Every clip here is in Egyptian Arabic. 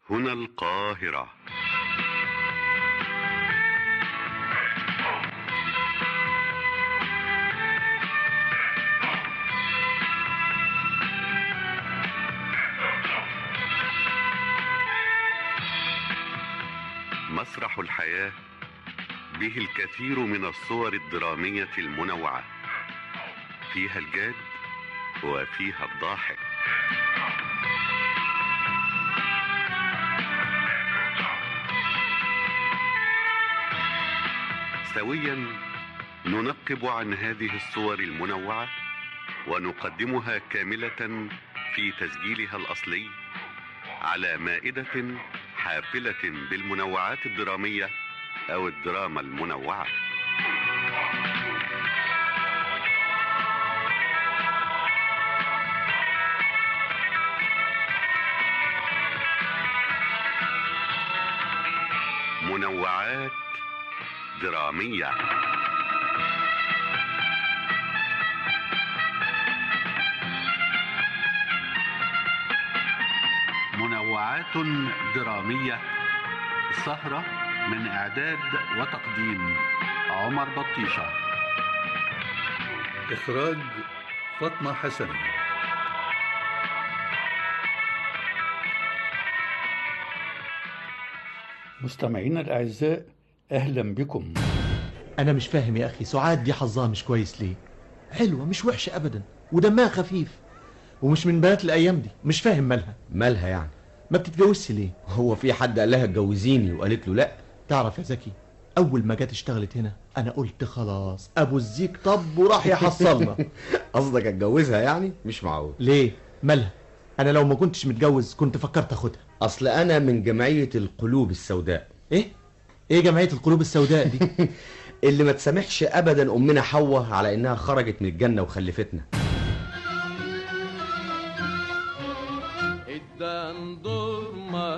هنا القاهرة مسرح الحياة به الكثير من الصور الدرامية المنوعة فيها الجاد وفيها الضاحك سويا ننقب عن هذه الصور المنوعة ونقدمها كاملة في تسجيلها الأصلي على مائدة حافلة بالمنوعات الدرامية أو الدراما المنوعة منوعات درامية منوعات درامية سهرة من إعداد وتقديم عمر بطيشة إخراج فاطمة حسن مستمعينا الأعزاء أهلا بكم انا مش فاهم يا اخي سعاد دي حظها مش كويس ليه حلوه مش وحشه ابدا ودمها خفيف ومش من بنات الايام دي مش فاهم مالها مالها يعني ما بتتجوزش ليه هو في حد قال لها اتجوزيني وقالت له لا تعرف يا زكي اول ما جت اشتغلت هنا انا قلت خلاص ابو الزيك طب وراح يحصلنا قصدك اتجوزها يعني مش معقول ليه مالها انا لو ما كنتش متجوز كنت فكرت اخدها اصل انا من جمعيه القلوب السوداء ايه ايه جمعيه القلوب السوداء دي اللي ما تسامحش ابدا امنا حواء على انها خرجت من الجنه وخلفتنا الدندورمة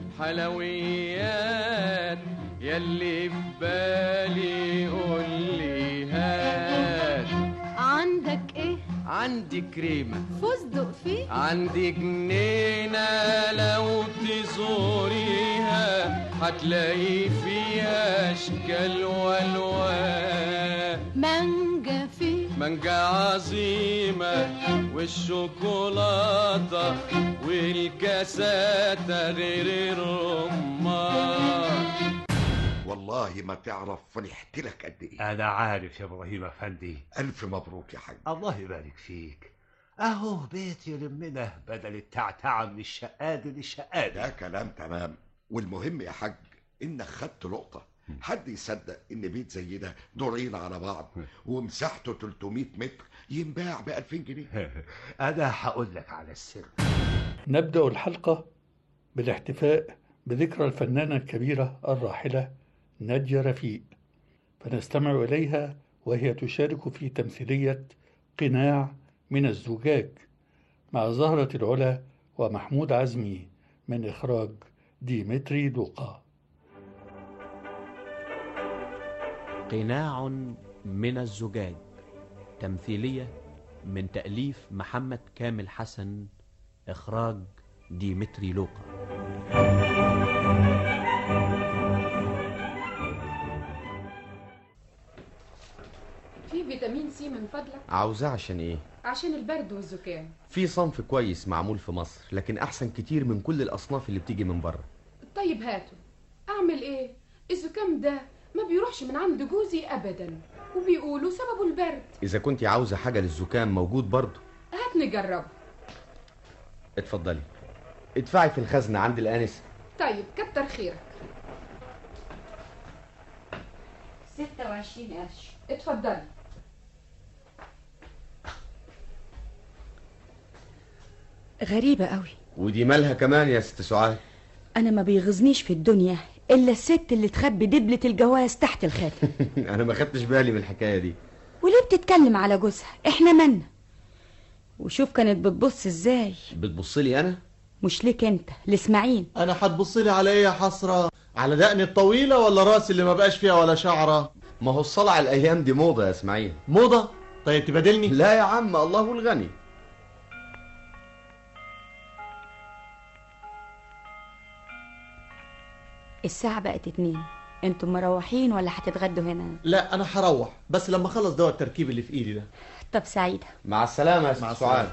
حلويات يلي في بالي قول لي هات عندك ايه عندي كريمة فستق فيه عندي جنينة لو تزوريها هتلاقي فيها اشكال والوان مانجا فيه مانجا عظيمة والشوكولاتة والكاسات غير الرمان والله ما تعرف فرحت لك قد ايه أنا عارف يا إبراهيم أفندي الف مبروك يا حاج الله يبارك فيك أهو بيت يلمنا بدل التعتعة من الشقاد ده للشقاد كلام تمام والمهم يا حاج انك خدت لقطه حد يصدق ان بيت زي ده دورين على بعض ومساحته 300 متر ينباع ب 2000 جنيه أنا هقول لك على السر نبدأ الحلقة بالاحتفاء بذكرى الفنانة الكبيرة الراحلة نادية رفيق فنستمع إليها وهي تشارك في تمثيلية قناع من الزجاج مع زهرة العلا ومحمود عزمي من إخراج ديمتري لوقا قناع من الزجاج تمثيلية من تأليف محمد كامل حسن إخراج ديمتري لوقا في فيتامين سي من فضلك عاوزاه عشان ايه عشان البرد والزكام في صنف كويس معمول في مصر لكن احسن كتير من كل الاصناف اللي بتيجي من بره طيب هاته اعمل ايه الزكام ده ما بيروحش من عند جوزي ابدا وبيقولوا سببه البرد اذا كنت عاوزه حاجه للزكام موجود برضه هات نجربه اتفضلي ادفعي في الخزنه عند الانسه طيب كتر خيرك 26 قرش اتفضلي غريبة قوي ودي مالها كمان يا ست سعاد أنا ما بيغزنيش في الدنيا إلا الست اللي تخبي دبلة الجواز تحت الخاتم انا ما خدتش بالي من الحكايه دي وليه بتتكلم على جوزها إحنا مالنا وشوف كانت بتبص إزاي بتبصلي انا مش ليك أنت لإسماعيل انا هتبصلي على ايه يا حسره على دقني الطويله ولا راسي اللي ما بقاش فيها ولا شعره ما هو الصلاه على الايام دي موضه يا اسماعيل موضه طيب تبادلني لا يا عم الله الغني الساعة بقت اتنين انتم مروحين ولا هتتغدوا هنا لا انا هروح بس لما اخلص دواء التركيب اللي في ايدي ده طب سعيدة مع السلامة يا مع ست سعاد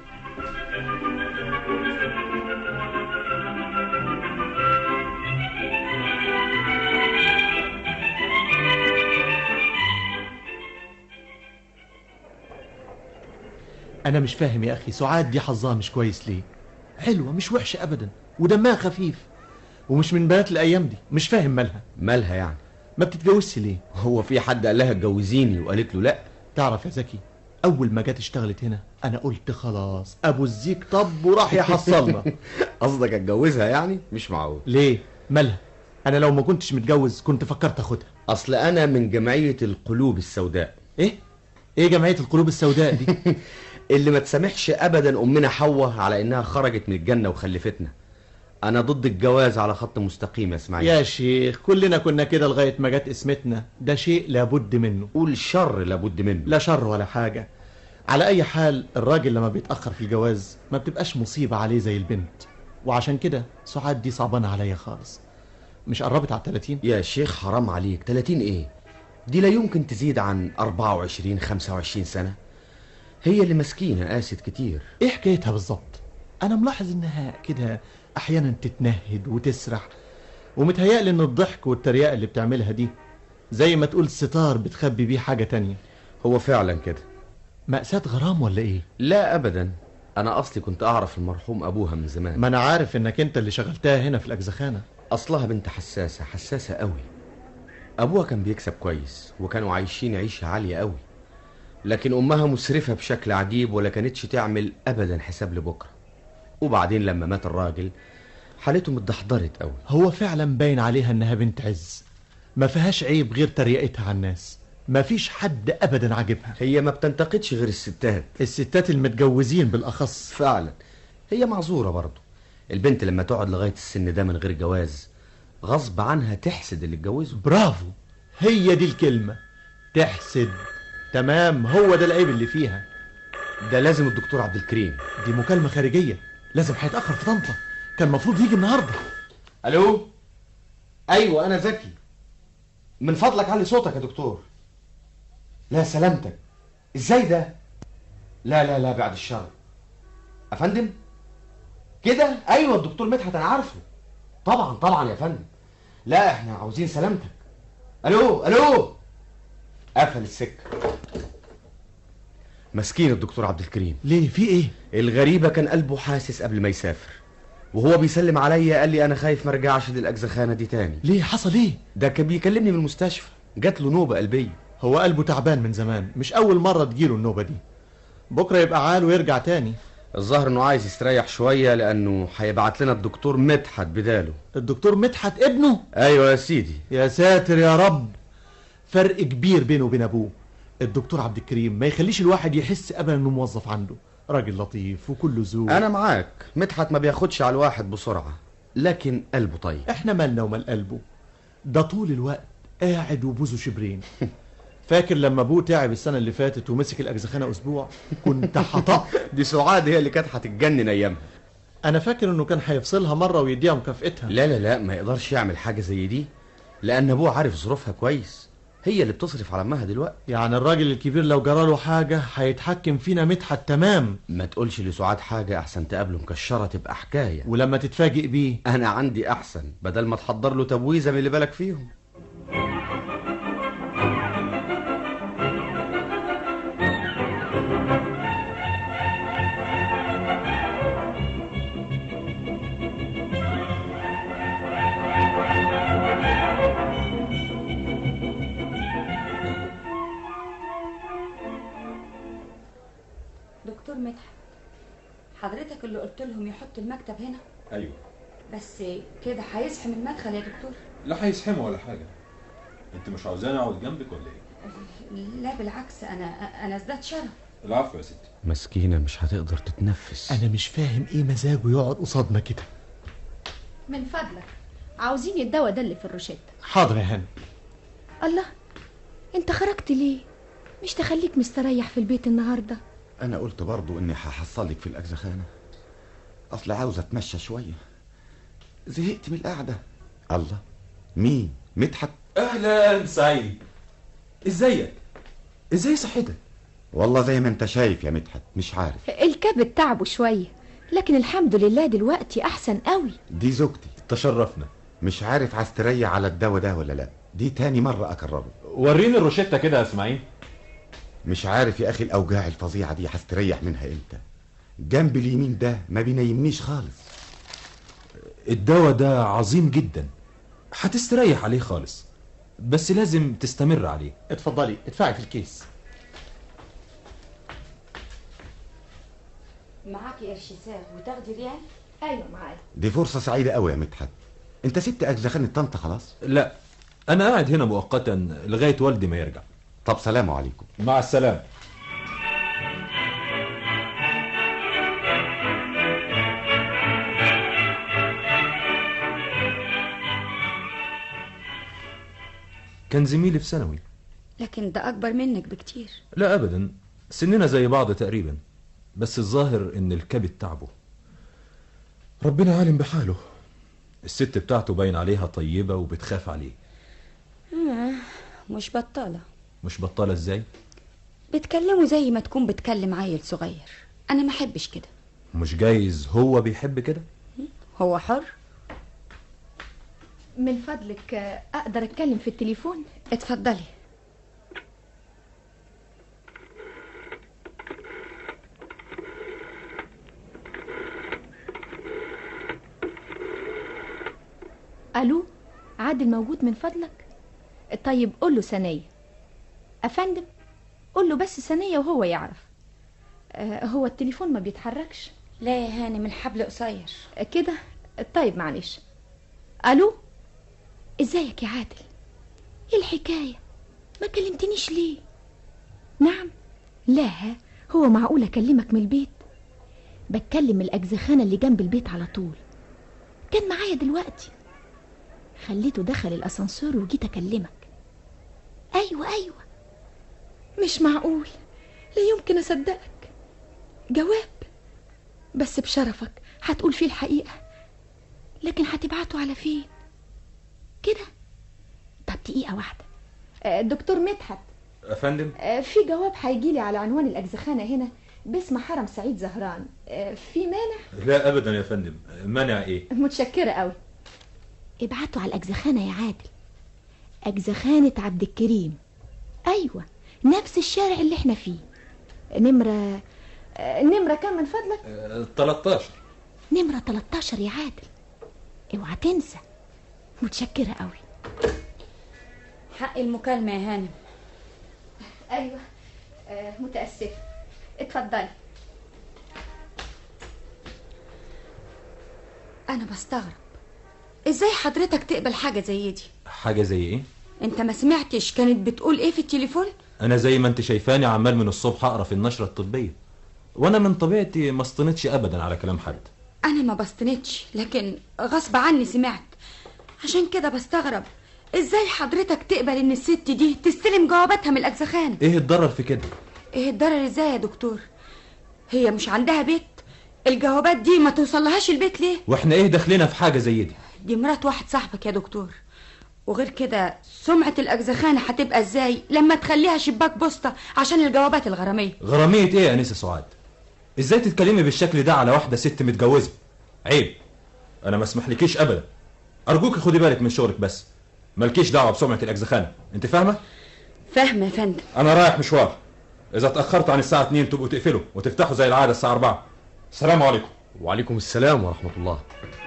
انا مش فاهم يا اخي سعاد دي حظها مش كويس ليه حلوة مش وحشة ابدا ودمها خفيف ومش من بنات الايام دي مش فاهم مالها مالها يعني ما بتتجوزش ليه هو في حد قال لها اتجوزيني وقالت له لا تعرف يا زكي اول ما جت اشتغلت هنا انا قلت خلاص ابو الزيك طب وراح يحصلنا قصدك اتجوزها يعني مش معقول ليه مالها انا لو ما كنتش متجوز كنت فكرت اخدها اصل انا من جمعية القلوب السوداء ايه ايه جمعية القلوب السوداء دي اللي ما تسامحش ابدا امنا حواء على انها خرجت من الجنة وخلفتنا انا ضد الجواز على خط مستقيم يا اسماعيل يا شيخ كلنا كنا كده لغاية ما جت اسمتنا ده شيء لابد منه قول شر لابد منه لا شر ولا حاجة على أي حال الراجل لما بيتأخر في الجواز ما بتبقاش مصيبة عليه زي البنت وعشان كده سعاد دي صعبانة عليا خالص مش قربت على 30 يا شيخ حرام عليك 30 ايه دي لا يمكن تزيد عن 24 25 سنة هي اللي مسكينة قاست كتير ايه حكايتها بالظبط انا ملاحظ انها كده احيانا تتنهد وتسرح ومتهيألي ان الضحك والتريقة اللي بتعملها دي زي ما تقول ستار بتخبي بيه حاجة تانية هو فعلا كده مأساة غرام ولا ايه لا ابدا انا اصلي كنت اعرف المرحوم ابوها من زمان ما انا عارف انك انت اللي شغلتها هنا في الاجزخانة اصلها بنت حساسة حساسة قوي ابوها كان بيكسب كويس وكانوا عايشين عيشة عالية قوي لكن امها مسرفة بشكل عجيب ولا كانتش تعمل ابدا حساب لبكرة وبعدين لما مات الراجل حالته متدحضرت قوي هو فعلا باين عليها انها بنت عز ما فيهاش عيب غير تريقتها على الناس ما فيش حد ابدا عاجبها هي ما بتنتقدش غير الستات الستات المتجوزين بالاخص فعلا هي معذورة برضه البنت لما تقعد لغاية السن ده من غير جواز غصب عنها تحسد اللي اتجوزه برافو هي دي الكلمة تحسد تمام هو ده العيب اللي فيها ده لازم الدكتور عبد الكريم دي مكالمة خارجية لازم هيتأخر في طنطا كان المفروض يجي النهاردة الو ايوه انا زكي من فضلك علي صوتك يا دكتور لا سلامتك ازاي ده لا لا لا بعد الشر افندم كده ايوه الدكتور مدحت انا عارفه طبعا طبعا يا فندم لا احنا عاوزين سلامتك الو الو قفل السكه مسكين الدكتور عبد الكريم ليه في ايه الغريبه كان قلبه حاسس قبل ما يسافر وهو بيسلم عليا قال لي انا خايف ما ارجعش للاجزخانه دي تاني ليه حصل ايه ده كان بيكلمني من المستشفى جات له نوبه قلبيه هو قلبه تعبان من زمان مش اول مرة تجيله النوبة دي بكرة يبقى عال ويرجع تاني الظاهر انه عايز يستريح شويه لانه هيبعت لنا الدكتور مدحت بداله الدكتور مدحت ابنه ايوه يا سيدي يا ساتر يا رب فرق كبير بينه وبين ابوه الدكتور عبد الكريم ما يخليش الواحد يحس ابدا انه موظف عنده راجل لطيف وكله ذوق انا معاك مدحت ما بياخدش على الواحد بسرعه لكن قلبه طيب احنا مالنا ومال قلبه ده طول الوقت قاعد وبوزه شبرين فاكر لما ابوه تعب السنه اللي فاتت ومسك الاجزخانه اسبوع كنت حطأ دي سعاد هي اللي كانت هتتجنن ايامها انا فاكر انه كان هيفصلها مره ويديها مكافئتها لا لا لا ما يقدرش يعمل حاجه زي دي لان ابوه عارف ظروفها كويس هي اللي بتصرف على امها دلوقتي يعني الراجل الكبير لو جراله حاجه هيتحكم فينا مدحت تمام ما تقولش لسعاد حاجه احسن تقابله مكشره تبقى حكايه ولما تتفاجئ بيه انا عندي احسن بدل ما تحضر له تبويزه من اللي بالك فيهم دكتور مدحت حضرتك اللي قلت لهم يحطوا المكتب هنا ايوه بس كده هيزحم المدخل يا دكتور لا هيسحموا ولا حاجه انت مش عاوزاني اقعد جنبك ولا ايه لا بالعكس انا انا ازداد شرف العفو يا ستي مسكينه مش هتقدر تتنفس انا مش فاهم ايه مزاجه يقعد قصادنا كده من فضلك عاوزين الدواء ده اللي في الروشته حاضر يا هانم الله انت خرجت ليه مش تخليك مستريح في البيت النهارده انا قلت برضو اني هحصلك في الاجزخانه اصل عاوز اتمشى شويه زهقت من القعده الله مين مدحت اهلا سعيد ازيك ازاي صحتك والله زي ما انت شايف يا مدحت مش عارف الكبد تعبه شوية لكن الحمد لله دلوقتي أحسن قوي دي زوجتي تشرفنا مش عارف عايز تريح على الدواء ده ولا لا دي تاني مرة أكرره وريني الروشتة كده يا اسماعيل مش عارف يا أخي الأوجاع الفظيعة دي هستريح منها إمتى جنب اليمين ده ما بينيمنيش خالص الدواء ده عظيم جدا هتستريح عليه خالص بس لازم تستمر عليه اتفضلي ادفعي في الكيس معاكي قرش ساغ وتاخدي ريال أيوة معايا دي فرصة سعيدة قوي يا مدحت انت سبت أجزخان طنطا خلاص لا انا قاعد هنا مؤقتا لغاية والدي ما يرجع طب سلام عليكم مع السلامة كان زميلي في ثانوي لكن ده أكبر منك بكتير لا ابدا سننا زي بعض تقريبا بس الظاهر ان الكبد تعبه ربنا عالم بحاله الست بتاعته باين عليها طيبة وبتخاف عليه آه مش بطالة مش بطالة ازاي بتكلمه زي ما تكون بتكلم عيل صغير أنا ما أحبش كده مش جايز هو بيحب كده هو حر من فضلك آه، أقدر أتكلم في التليفون اتفضلي ألو عادل موجود من فضلك طيب قول له ثانية أفندم قول له بس ثانية وهو يعرف آه، هو التليفون ما بيتحركش لا يا هانم الحبل قصير آه، كده طيب معلش ألو ازيك يا عادل ايه الحكاية ما كلمتنيش ليه نعم لا هو معقول اكلمك من البيت بتكلم الأجزخانة اللي جنب البيت على طول كان معايا دلوقتي خليته دخل الأسانسير وجيت أكلمك أيوة أيوة مش معقول لا يمكن أصدقك جواب بس بشرفك هتقول فيه الحقيقة لكن هتبعته على فين كده طب دقيقة واحدة آه، دكتور مدحت افندم آه، في جواب هيجيلي على عنوان الأجزخانة هنا باسم حرم سعيد زهران آه، في مانع لا ابدا يا فندم منع ايه متشكرة قوي ابعتوا على الأجزخانة يا عادل أجزخانة عبد الكريم أيوة نفس الشارع اللي احنا فيه نمرة آه، نمرة كام من فضلك؟ آه، 13 نمرة 13 يا عادل اوعى تنسى متشكرة قوي حق المكالمة يا هانم أيوة آه متأسفة اتفضلي أنا بستغرب إزاي حضرتك تقبل حاجة زي دي حاجة زي ايه أنت ما سمعتش كانت بتقول إيه في التليفون انا زي ما انت شايفاني عمال من الصبح اقرا في النشرة الطبية وانا من طبيعتي ما اصطنتش ابدا على كلام حد أنا ما بستندش لكن غصب عني سمعت عشان كده بستغرب إزاي حضرتك تقبل إن الست دي تستلم جواباتها من الأجزخان ايه الضرر في كده إيه الضرر إزاي يا دكتور هي مش عندها بيت الجوابات دي ما توصلهاش البيت ليه واحنا ايه دخلنا في حاجة زي دي دي مرات واحد صاحبك يا دكتور وغير كده سمعة الأجزخانة هتبقى ازاي لما تخليها شباك بوسطة عشان الجوابات الغرامية غرامية ايه يا انسة سعاد ازاي تتكلمي بالشكل ده على واحدة ست متجوزة عيب انا ما اسمحلكيش ابدا ارجوك خدي بالك من شغلك بس مالكيش دعوة بسمعة الاجزخانة انت فاهمة فاهمة يا فندم انا رايح مشوار اذا اتأخرت عن الساعة 2 تبقوا تقفلوا وتفتحوا زي العادة الساعة 4 السلام عليكم وعليكم السلام ورحمة الله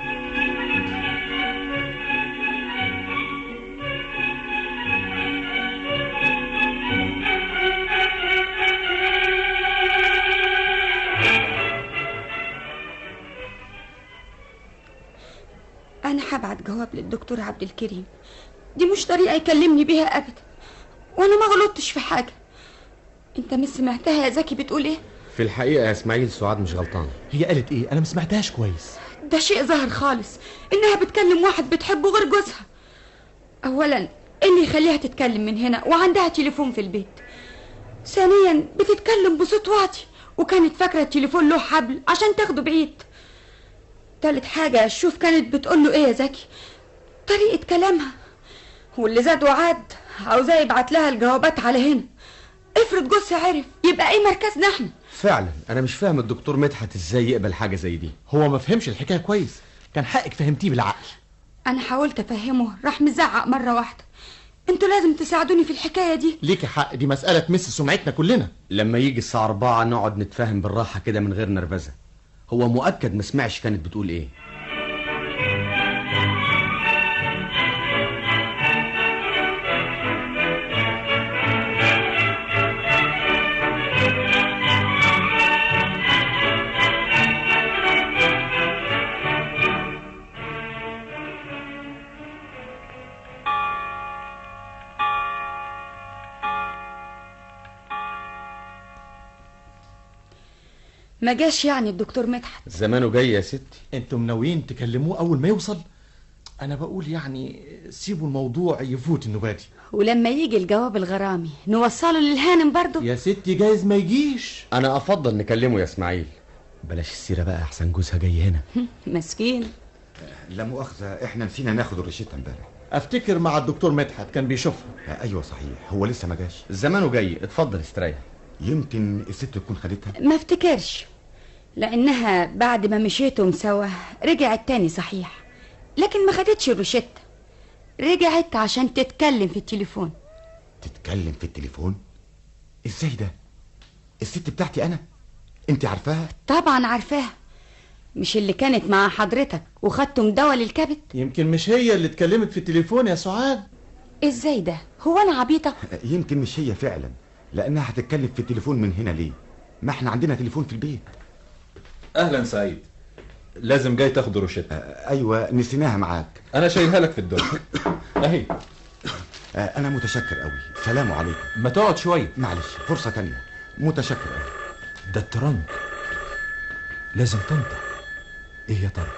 أنا هبعت جواب للدكتور عبد الكريم دي مش طريقة يكلمني بيها أبدا وأنا ما غلطتش في حاجة أنت مش سمعتها يا زكي بتقول إيه؟ في الحقيقة يا اسماعيل سعاد مش غلطان هي قالت ايه انا ما سمعتهاش كويس ده شيء ظاهر خالص إنها بتكلم واحد بتحبه غير جوزها أولا إيه اللي يخليها تتكلم من هنا وعندها تليفون في البيت ثانيا بتتكلم بصوت واطي وكانت فاكرة التليفون له حبل عشان تاخده بعيد تالت حاجة شوف كانت بتقول له إيه يا زكي طريقة كلامها واللي زاد وعاد عاوزاه يبعت لها الجوابات على هنا افرض جوزها عرف يبقى ايه مركزنا احنا فعلا انا مش فاهم الدكتور مدحت ازاي يقبل حاجه زي دي هو ما فهمش الحكايه كويس كان حقك فهمتيه بالعقل انا حاولت افهمه راح مزعق مره واحده انتوا لازم تساعدوني في الحكايه دي ليك حق دي مساله تمس سمعتنا كلنا لما يجي الساعه 4 نقعد نتفاهم بالراحه كده من غير نرفزه هو مؤكد ما سمعش كانت بتقول ايه ما جاش يعني الدكتور مدحت زمانه جاي يا ستي انتم ناويين تكلموه اول ما يوصل انا بقول يعني سيبوا الموضوع يفوت النباتي ولما يجي الجواب الغرامي نوصله للهانم برضه يا ستي جايز ما يجيش انا افضل نكلمه يا اسماعيل بلاش السيره بقى احسن جوزها جاي هنا مسكين لا مؤاخذة احنا نسينا ناخد الروشته امبارح افتكر مع الدكتور مدحت كان بيشوفها ايوه صحيح هو لسه ما جاش زمانه جاي اتفضل استريح يمكن الست تكون خدتها ما افتكرش لانها بعد ما مشيتهم سوا رجعت تاني صحيح لكن ما خدتش الروشتة رجعت عشان تتكلم في التليفون تتكلم في التليفون ازاي ده الست بتاعتي انا انت عارفاها طبعا عارفاها مش اللي كانت مع حضرتك وخدتم دواء للكبد يمكن مش هي اللي اتكلمت في التليفون يا سعاد ازاي ده هو انا عبيطه يمكن مش هي فعلا لانها هتتكلم في التليفون من هنا ليه ما احنا عندنا تليفون في البيت اهلا سعيد لازم جاي تاخد روشتة ايوه نسيناها معاك انا شايلها لك في الدنيا اهي آه، انا متشكر قوي سلام عليكم ما تقعد شويه معلش فرصه تانية متشكر قوي ده الترنك لازم تنطق ايه يا ترى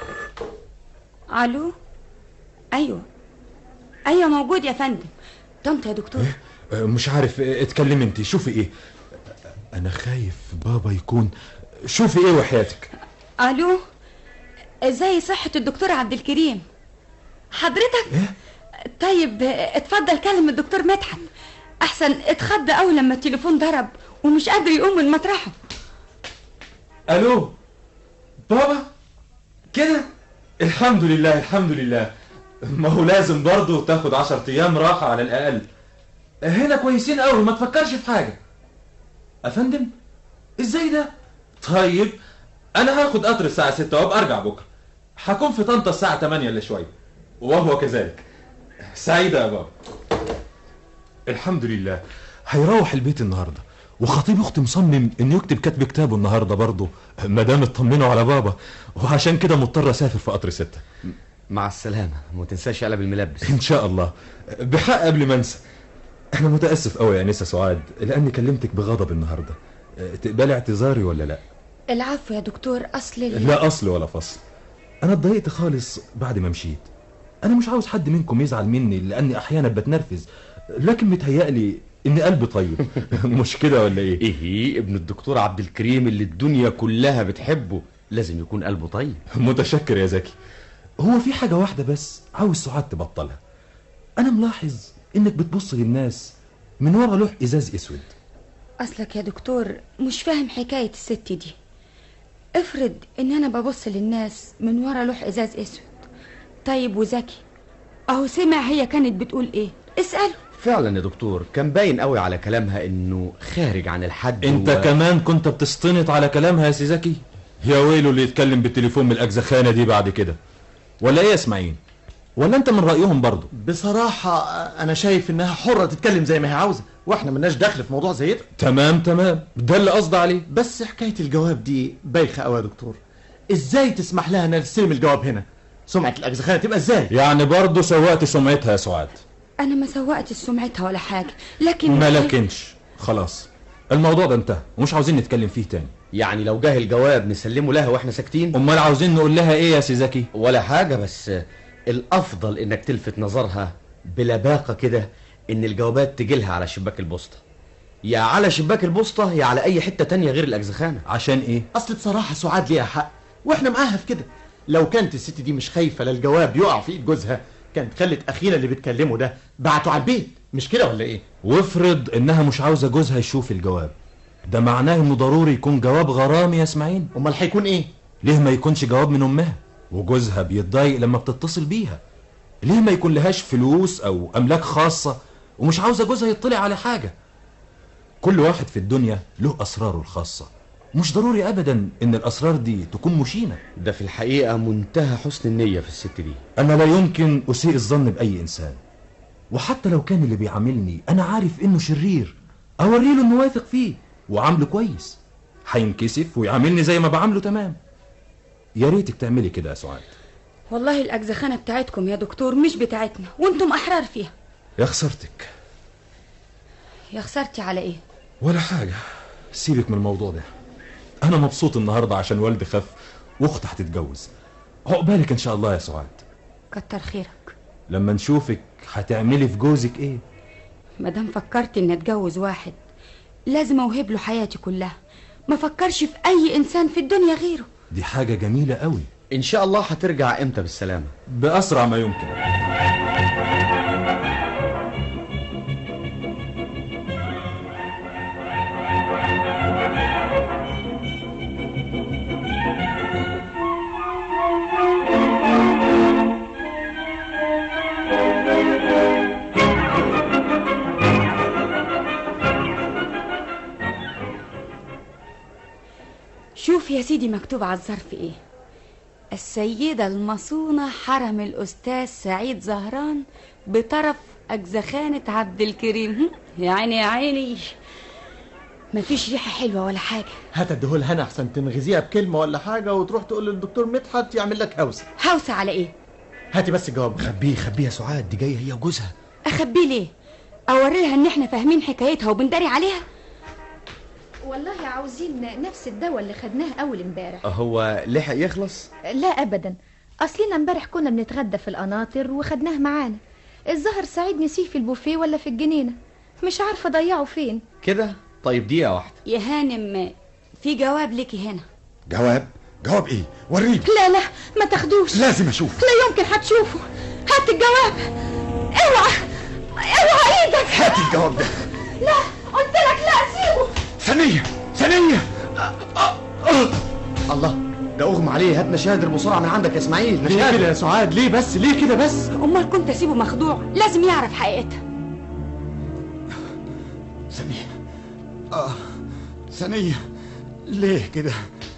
الو ايوه ايوه موجود يا فندم طنط يا دكتور آه، مش عارف آه، اتكلمي انت شوفي ايه انا خايف بابا يكون شوفي ايه وحياتك الو ازاي صحة الدكتور عبد الكريم حضرتك إيه؟ طيب اتفضل كلم الدكتور مدحت احسن اتخض قوي لما التليفون ضرب ومش قادر يقوم من مطرحه الو بابا كده الحمد لله الحمد لله ما هو لازم برضه تاخد عشر ايام راحة على الاقل هنا كويسين قوي ما تفكرش في حاجة افندم ازاي ده طيب انا هاخد قطر الساعة 6 وابقى ارجع بكرة هكون في طنطا الساعة 8 الا شوية وهو كذلك سعيدة يا بابا الحمد لله هيروح البيت النهارده وخطيب اختي مصمم انه يكتب كتب كتابه النهارده برضه ما دام اطمنوا على بابا وعشان كده مضطر اسافر في قطر ستة مع السلامه وما تنساش قلب الملبس ان شاء الله بحق قبل ما انسى انا متاسف قوي يا انسه سعاد لاني كلمتك بغضب النهارده تقبلي اعتذاري ولا لا العفو يا دكتور اصل ال- لا اصل ولا فصل انا اتضايقت خالص بعد ما مشيت انا مش عاوز حد منكم يزعل مني لاني احيانا بتنرفز لكن متهيألي ان قلبي طيب مش كده ولا ايه ايه ابن الدكتور عبد الكريم اللي الدنيا كلها بتحبه لازم يكون قلبه طيب متشكر يا زكي هو في حاجة واحدة بس عاوز سعاد تبطلها أنا ملاحظ إنك بتبص للناس من ورا لوح إزاز أسود اصلك يا دكتور مش فاهم حكاية الست دي افرض ان انا ببص للناس من ورا لوح ازاز اسود طيب وذكي اهو سمع هي كانت بتقول ايه اسأله فعلا يا دكتور كان باين قوي على كلامها انه خارج عن الحد أنت و... كمان كنت بتستنط على كلامها يا سي زكي يا ويله اللي يتكلم بالتليفون من الأجزخانة دي بعد كده ولا إيه يا إسماعيل ولا أنت من رأيهم برضه بصراحة أنا شايف إنها حرة تتكلم زي ما هي عاوزة وإحنا ملناش دخل في موضوع زي ده تمام تمام ده اللي قصدي عليه بس حكاية الجواب دي بايخة أوي يا دكتور إزاي تسمح لها إنها تستلم الجواب هنا؟ سمعة الأجزخانة تبقى إزاي؟ يعني برضه سوقت سمعتها يا سعاد انا ما سوقتش سمعتها ولا حاجة لكن ما لكنش خلاص الموضوع ده انتهى ومش عاوزين نتكلم فيه تاني يعني لو جه الجواب نسلمه لها واحنا ساكتين امال عاوزين نقول لها ايه يا سي زكي ولا حاجه بس الافضل انك تلفت نظرها بلباقه كده ان الجوابات تجي لها على شباك البوسطه يا على شباك البوسطه يا على اي حته تانية غير الاجزخانه عشان ايه أصل بصراحة سعاد ليها حق وإحنا معاها في كده لو كانت الست دي مش خايفة لا الجواب يقع في إيد جوزها كانت خلت اخينا اللي بتكلمه ده بعته على البيت مش كده ولا ايه وافرض انها مش عاوزه جوزها يشوف الجواب ده معناه انه ضروري يكون جواب غرامي يا اسماعيل امال هيكون ايه ليه ما يكونش جواب من امها وجوزها بيتضايق لما بتتصل بيها ليه ما يكون لهاش فلوس او املاك خاصه ومش عاوزه جوزها يطلع على حاجه كل واحد في الدنيا له اسراره الخاصه مش ضروري ابدا ان الاسرار دي تكون مشينه ده في الحقيقة منتهى حسن النية في الست دي انا لا يمكن اسيء الظن باي انسان وحتى لو كان اللي بيعاملني انا عارف انه شرير اوريله انه واثق فيه وعامله كويس هينكسف ويعاملني زي ما بعامله تمام يا ريتك تعملي كده يا سعاد والله الأجزخانة بتاعتكم يا دكتور مش بتاعتنا وانتم أحرار فيها يا خسرتك يا خسرتي على ايه ولا حاجه سيبك من الموضوع ده انا مبسوط النهارده عشان والدي خف واختي هتتجوز عقبالك ان شاء الله يا سعاد كتر خيرك لما نشوفك هتعملي في جوزك ايه مادام فكرت اني اتجوز واحد لازم اوهب له حياتي كلها ما فكرش في اي انسان في الدنيا غيره دي حاجه جميله قوي ان شاء الله هترجع امتى بالسلامة باسرع ما يمكن شوف يا سيدي مكتوب على الظرف ايه السيدة المصونة حرم الأستاذ سعيد زهران بطرف أجزخانة عبد الكريم هم، يا عيني يا عيني مفيش ريحة حلوة ولا حاجة هات اديهولها انا احسن تنغزيها بكلمه ولا حاجه وتروح تقول للدكتور مدحت يعمل لك هوسه هوسة على ايه هاتي بس الجواب خبيه خبيه يا سعاد دي جايه هي وجوزها أخبيه ليه أوريها إن إحنا فاهمين حكايتها وبنداري عليها والله عاوزين نفس الدواء اللي خدناه اول امبارح هو لحق يخلص لا ابدا اصلنا امبارح كنا بنتغدى في القناطر وخدناه معانا الظهر سعيد نسيه في البوفيه ولا في الجنينه مش عارفه اضيعه فين كده طيب دقيقة واحدة يا هانم في جواب ليكي هنا جواب جواب ايه وريني لا لا ما تاخدوش لازم اشوف لا يمكن هتشوفه هات الجواب اوعى اوعى ايدك هات الجواب ده لا قلت لك لا سيبه ثانيه ثانيه الله ده اغمى عليه هات مشاهد المصارعة من عندك يا اسماعيل ليه مشاهد كده يا سعاد ليه بس ليه كده بس أمال كنت أسيبه مخدوع لازم يعرف حقيقتها ثانيه اه ثانيه ليه كده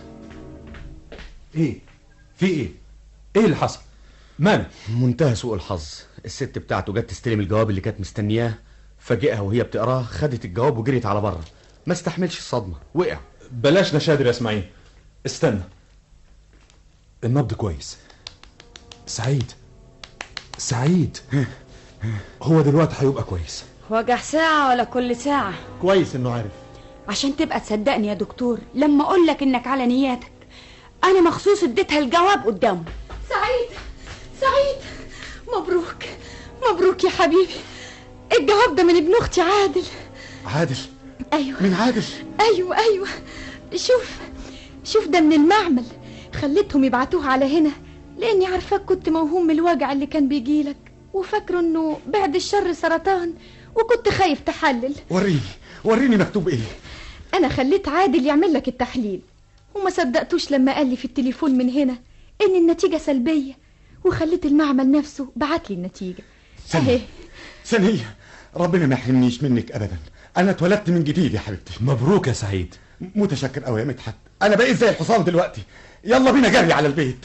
ايه في ايه ايه اللي حصل مالك منتهى سوء الحظ الست بتاعته جت تستلم الجواب اللي كانت مستنياه فاجئها وهي بتقراه خدت الجواب وجريت على بره ما استحملش الصدمة وقع بلاش نشادر يا اسماعيل استنى النبض كويس سعيد سعيد هو دلوقتي هيبقى كويس وجع ساعة ولا كل ساعة كويس انه عارف عشان تبقى تصدقني يا دكتور لما أقول لك إنك على نياتك أنا مخصوص اديتها الجواب قدامه سعيد سعيد مبروك مبروك يا حبيبي الجواب ده من ابن اختي عادل عادل ايوه من عادل ايوه ايوه شوف شوف ده من المعمل خليتهم يبعتوه على هنا لاني عارفاك كنت موهوم من الوجع اللي كان بيجيلك وفاكره انه بعد الشر سرطان وكنت خايف تحلل وريني وريني مكتوب ايه انا خليت عادل يعمل لك التحليل وما صدقتوش لما قال لي في التليفون من هنا ان النتيجه سلبيه وخليت المعمل نفسه بعت لي النتيجه ثانية ثانية ربنا ما يحرمنيش منك ابدا انا اتولدت من جديد يا حبيبتي مبروك يا سعيد متشكر قوي يا مدحت انا بقيت زي الحصان دلوقتي يلا بينا جري على البيت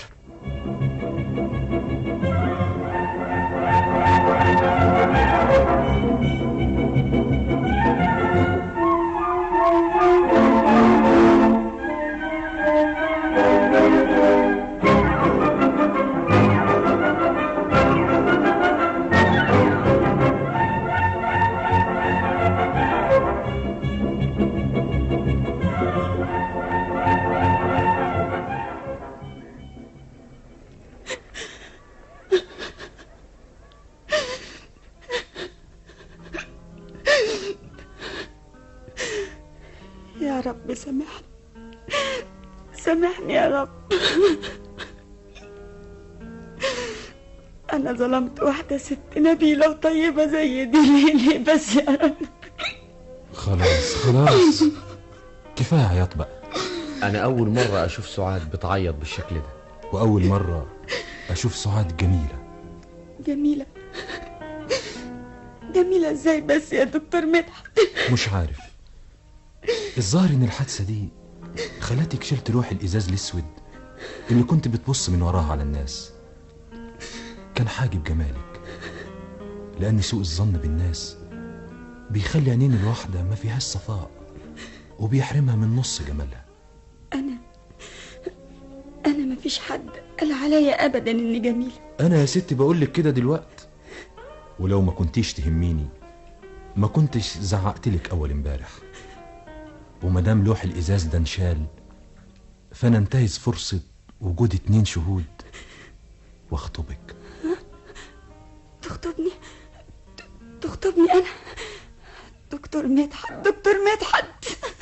يا رب سامحني سامحني يا رب انا ظلمت واحده ست نبيله وطيبه زي دي ليه ليه بس يا رب خلاص خلاص كفايه عياط بقى أنا أول مرة أشوف سعاد بتعيط بالشكل ده واول مره اشوف سعاد جميله جميله جميله ازاي بس يا دكتور مدحت مش عارف الظاهر ان الحادثه دي خلتك شلت روح الازاز الاسود اللي كنت بتبص من وراها على الناس كان حاجب جمالك لان سوء الظن بالناس بيخلي عينين الواحده ما فيهاش صفاء وبيحرمها من نص جمالها انا انا مفيش حد قال عليا ابدا اني جميله انا يا ستي بقول لك كده دلوقت ولو ما كنتيش تهميني ما كنتش زعقت لك اول امبارح ومادام لوح الازاز ده انشال فانا انتهز فرصه وجود اتنين شهود واخطبك تخطبني ت- تخطبني انا دكتور مدحت دكتور مدحت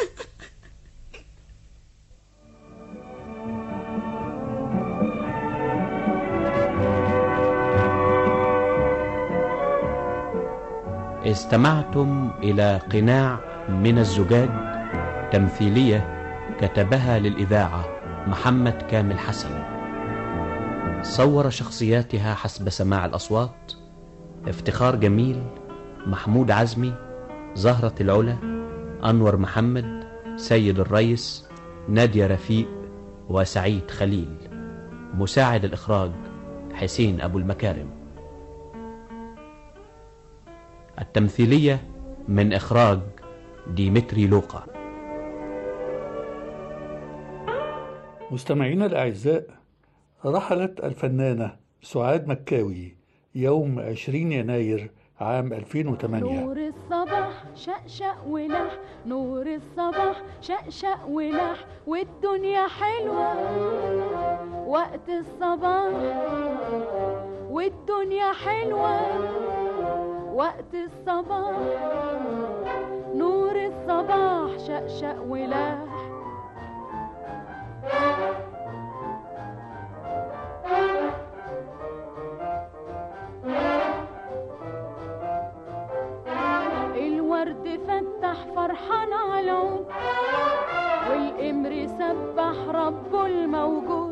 استمعتم إلى قناع من الزجاج تمثيلية كتبها للإذاعة محمد كامل حسن صور شخصياتها حسب سماع الأصوات افتخار جميل محمود عزمي زهرة العلا أنور محمد سيد الريس نادية رفيق وسعيد خليل مساعد الإخراج حسين أبو المكارم التمثيلية من إخراج ديمتري لوقا مستمعينا الأعزاء رحلت الفنانة سعاد مكاوي يوم 20 يناير عام 2008 نور الصباح شقشق ولح نور الصباح شقشق ولح والدنيا حلوة وقت الصباح والدنيا حلوة وقت الصباح نور الصباح شقشق ولح الورد فتح فرحان على العود والقمر سبح ربه الموجود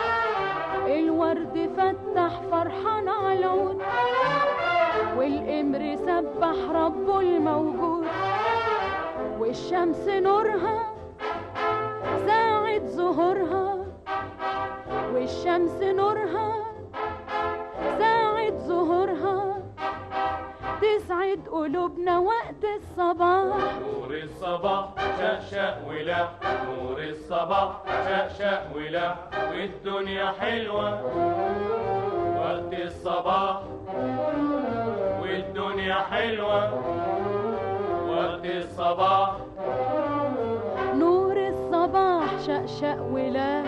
الورد فتح فرحان على العود والقمر سبح ربه الموجود والشمس نورها ساعة ظهورها والشمس نورها ساعة ظهورها تسعد قلوبنا وقت الصباح نور الصباح شقشق ولح نور الصباح شقشق ولح والدنيا حلوة وقت الصباح والدنيا حلوة وقت الصباح نور الصباح شقشق ولاح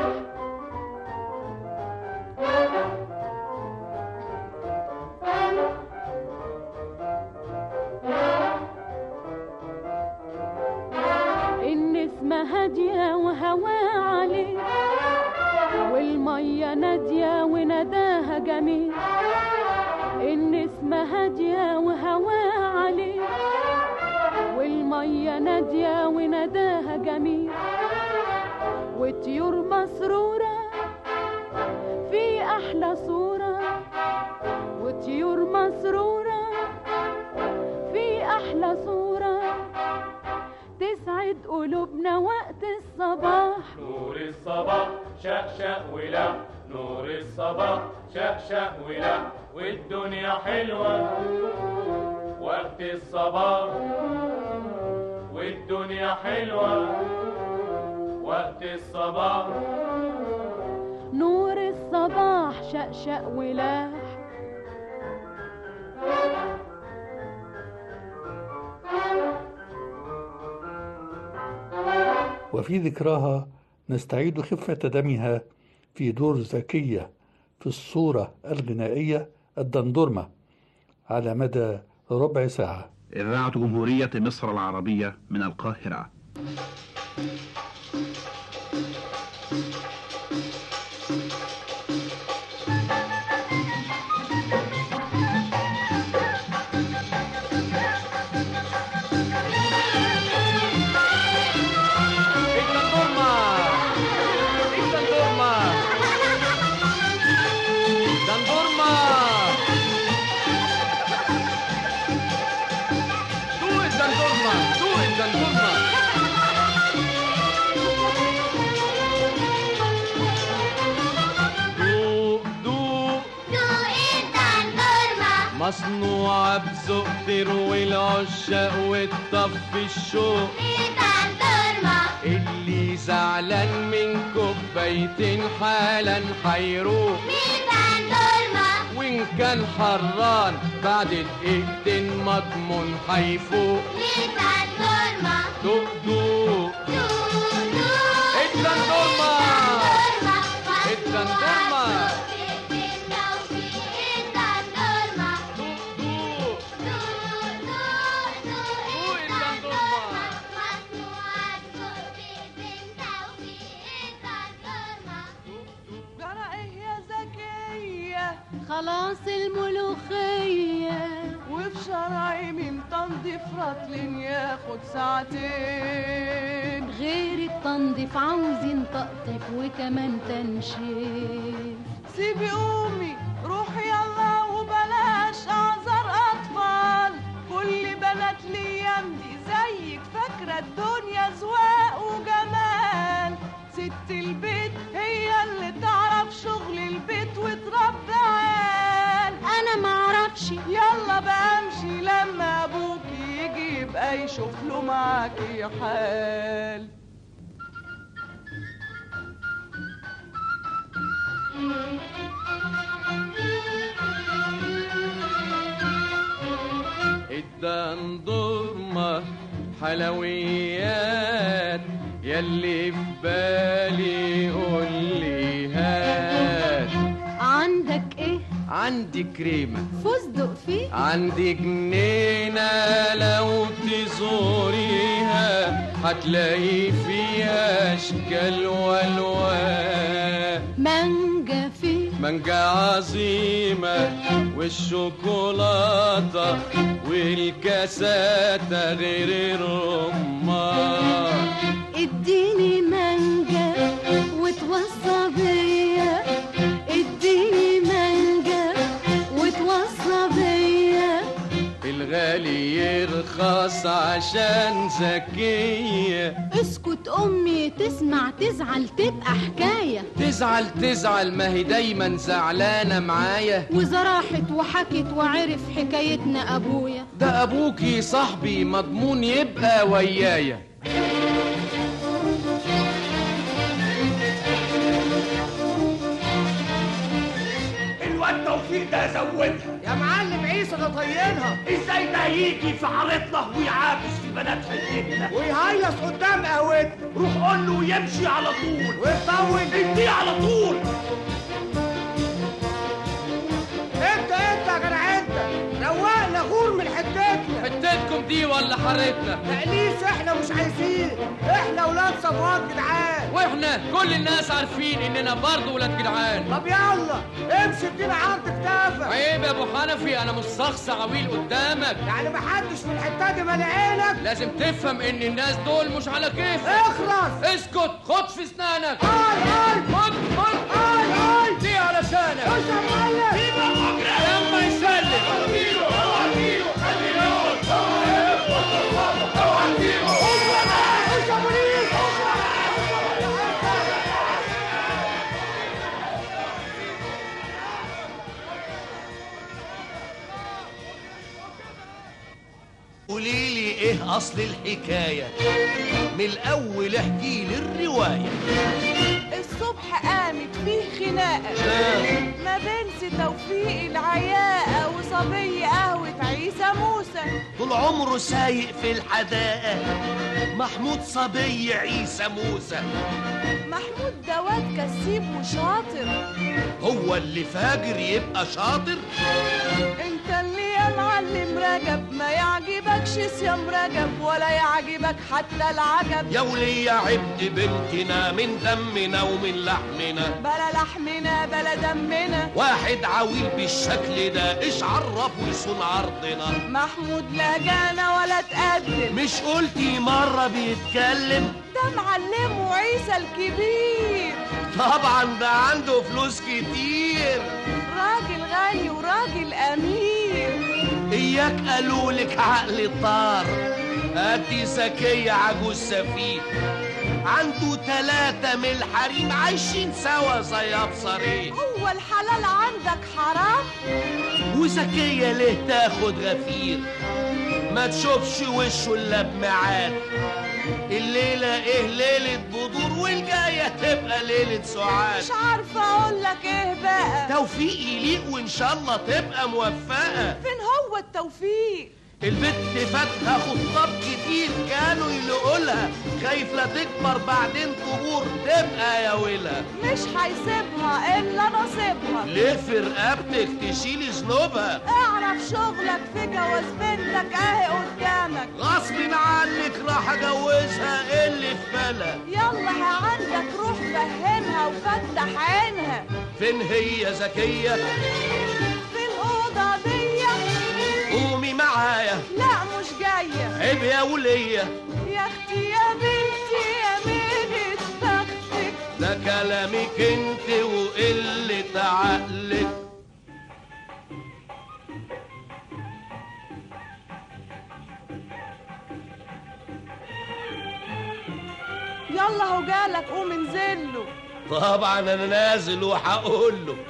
النسمة هادية وهواها عليه والمية نادية ونداها جميل النسمة هادية وهواها عليه والمية نادية ونداها جميل وطيور مسرورة في أحلى صورة وطيور مسرورة في أحلى صورة تسعد قلوبنا وقت الصباح نور الصباح شقشق ولح نور الصباح شقشق ولح والدنيا حلوة وقت الصباح والدنيا حلوة وقت الصباح نور الصباح شقشق ولاح وفي ذكراها نستعيد خفة دمها في دور زكية في الصورة الغنائية الدندرمة على مدى ربع ساعة إذاعة جمهورية مصر العربية من القاهرة مصنوعة بذوق تروي العشاق وتطفي الشوق اللي زعلان من كوبايتين حالا حيروق وإن كان حران بعد دقيقتين مضمون حيفوق دوق دوق الدندورما الدندورما جرى ايه يا زكية خلاص الملوخية وفي شرايي من تنظيف رطل ياخد ساعتين غير التنظيف عاوزين تقطيف وكمان تنشيف سيبي قومي روحي يلا وبلاش اعذر اطفال كل بنات الايام دي زيك فاكره الدنيا زواق وجمال ست البيت هي اللي تعرف شغل البيت وتربي عيال انا معرفش يلا بقى امشي لما ابوك يجي يبقى يشوف له معاكي حال الدندورما حلويات يلي في بالي قول لي هات عندك ايه عندي كريمة فستق فيه عندي جنينة لو تزوريها هتلاقي فيها أشكال والوان مانجا فيه مانجا عظيمة والشوكولاتة والكاساتة غير الرمان اديني مانجا وتوصى بيا اديني مانجا وتوصى بيا الغالي يرخص عشان ذكية اسكت امي تسمع تزعل تبقى حكايه تزعل تزعل ما هي دايما زعلانة معايا وزراحت وحكت وعرف حكايتنا ابويا ده أبوكي صاحبي مضمون يبقى ويايا الواد توفيق ده زودها يا معلم عيسى ده طينها ازاي ده يجي في عرضنا ويعابس في بنات حلتنا ويهيص قدام قهوتنا روح قول له يمشي على طول ويطول اديه على طول انت انت يا جدع انت روقنا غور من حتتنا حتتكم دي ولا حارتنا تقليص احنا مش عايزين احنا ولاد صفوات جدعان واحنا كل الناس عارفين اننا برضه ولاد جدعان طب يلا امشي ادينا عرض كتافك عيب يا ابو حنفي انا مش شخص عويل قدامك يعني محدش في الحته دي مالي عينك لازم تفهم ان الناس دول مش على كيفك اخرس اسكت خد في اسنانك اي اي خد خد اي اي دي علشانك خش يا معلم لما يسلم خش يا بوليس قولي لي ايه اصل الحكايه من الاول احكي لي الروايه الصبح قامت فيه خناقه ما بين سي توفيق العياقه وصبي قهوه عيسى موسى طول عمره سايق في الحدائق محمود صبي عيسى موسى محمود ده واد كسيب وشاطر هو اللي فاجر يبقى شاطر انت اللي يا معلم رجب ما يعجبكش صيام رجب ولا يعجبك حتى العجب يا ولي يا عبد بنتنا من دمنا ومن لحمنا بلا لحمنا بلا دمنا واحد عويل بالشكل ده ايش عرفه يصون عرضنا محمود لا جانا ولا تقدم مش قلتي مرة بيتكلم ده معلمه عيسى الكبير طبعا ده عنده فلوس كتير راجل غني وراجل امير اياك قالولك عقل طار ادي زكية عجوز سفيه عنده تلاتة من الحريم عايشين سوا زي ابصرين هو الحلال عندك حرام وذكية ليه تاخد غفير ما تشوفش وشه الا بميعاد الليلة ايه ليلة بدور والجاية تبقى ليلة سعاد مش عارفة اقول لك ايه بقى توفيق يليق وان شاء الله تبقى موفقة فين هو التوفيق البت فاتها خطاب كتير كانوا يلقوا لها خايف لا تكبر بعدين تبور تبقى يا ويلها مش هيسيبها الا نصيبها ليه في رقبتك تشيلي ذنوبها اعرف شغلك في جواز بنتك اهي قدامك غصب عنك راح اجوزها إيه اللي في بالها يلا ها عندك روح فهمها وفتح عينها فين هي ذكية في الأوضة دي قومي معايا لا مش جاية عيب يا ولية يا اختي يا بنتي يا ميلة بختك ده كلامك انت وقلة عقلك يلا هو جالك قوم انزل له طبعا انا نازل وهقول له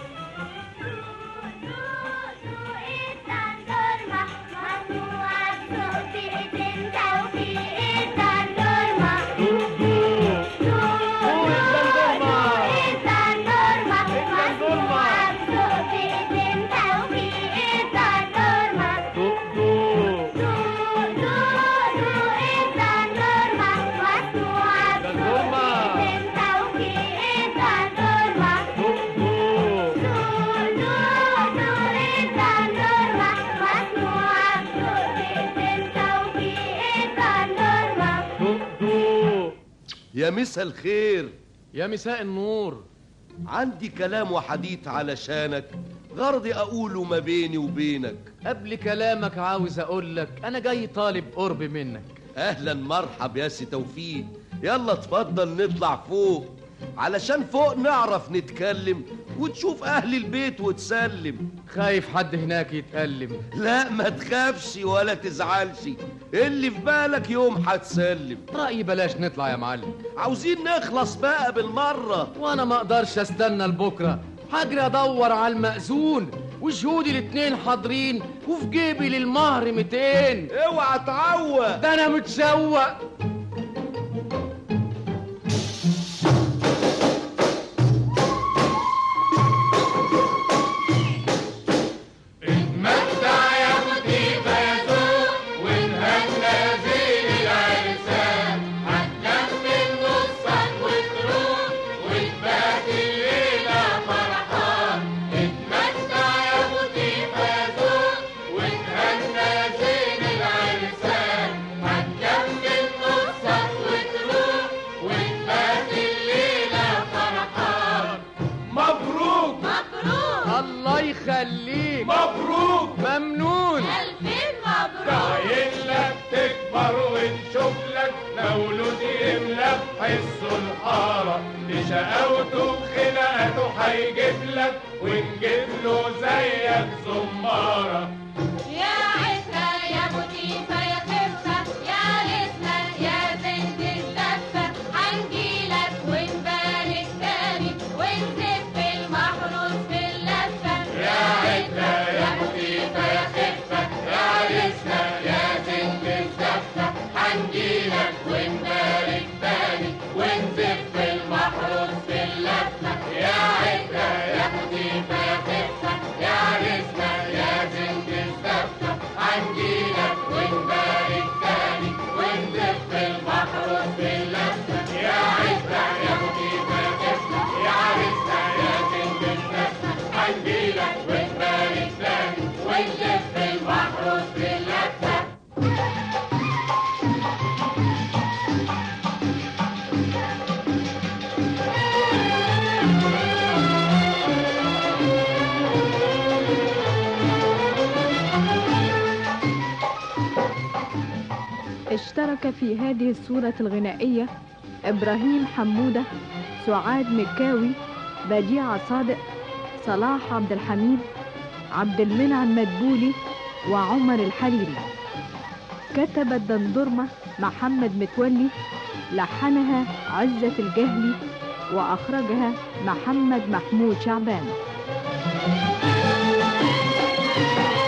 يا مسا الخير يا مساء النور عندي كلام وحديث علشانك غرضي اقوله ما بيني وبينك قبل كلامك عاوز اقول لك انا جاي طالب قرب منك اهلا مرحب يا سي توفيق يلا اتفضل نطلع فوق علشان فوق نعرف نتكلم وتشوف اهل البيت وتسلم خايف حد هناك يتألم لا ما تخافش ولا تزعلش اللي في بالك يوم هتسلم رأيي بلاش نطلع يا معلم عاوزين نخلص بقى بالمرة وانا ما اقدرش استنى لبكرة هجري ادور على المأذون وشهودي الاتنين حاضرين وفي جيبي للمهر 200 اوعى تعوق ده انا متشوق اتمتع يا مطيبة يا ذوق ونهنى زين العرسان هتكمل نصك وتروح وتبات الليلة فرحان اتمتع يا مطيبة يا ذوق ونهنى زين العرسان هتكمل نصك وتروح وتبات الليلة فرحان مبروك مبروك الله يخليك مبروك ممنون ألفين مبروك داعين لك تكبر ونشوف لك مولود يملى بحسه الحارة بشقاوته وخناقته هيجيب لك ونجيب له زيك زمارة يا عسى يا مطيفة يا خفة يا لسنا يا زند الزفة هنجيلك ونبارك تاني ونزف المحروس في اللفة يا عدة يا مطيفة يا خفة يا لسنا يا زند الزفة هنجيلك ونبارك تاني ونزف المحروس في اللفة يا عدة يا مطيفة يا خفة يا لسنا يا زند الزفة هنجيلك ونبارك تاني ونزف المحروس في اللفة يا عدة يا مطيفة يا خفة يا لسنا يا زند الزفة هنجيلك ونبارك تاني ونزف المحروس في اللفة اشترك في هذه الصورة الغنائية إبراهيم حمودة سعاد مكاوي بديعة صادق صلاح عبد الحميد عبد المنعم مدبولي وعمر الحريري كتب الدندرمة محمد متولي لحنها عزة الجهلي وأخرجها محمد محمود شعبان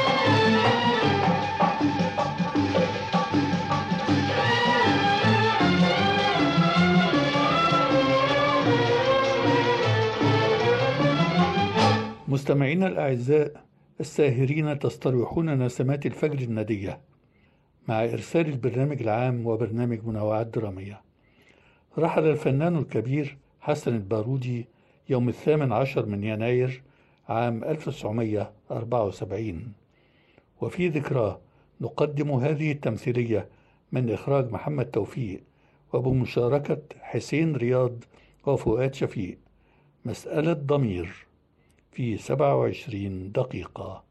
مستمعينا الأعزاء الساهرين تستريحون نسمات الفجر الندية مع إرسال البرنامج العام وبرنامج منوعات درامية رحل الفنان الكبير حسن البارودي يوم الثامن عشر من يناير عام 1974 وفي ذكراه نقدم هذه التمثيلية من إخراج محمد توفيق وبمشاركة حسين رياض وفؤاد شفيق مسألة ضمير في 27 دقيقة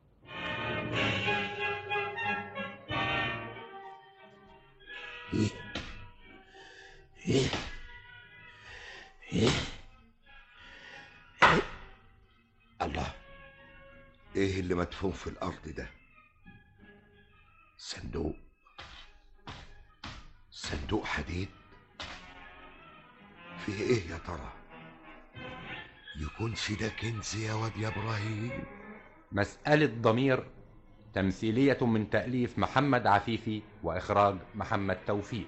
إيه إيه إيه إيه الله إيه اللي مدفون في الأرض ده صندوق صندوق حديد فيه إيه يا ترى يكونش ده كنز يا واد يا إبراهيم مسألة ضمير تمثيلية من تأليف محمد عفيفي وإخراج محمد توفيق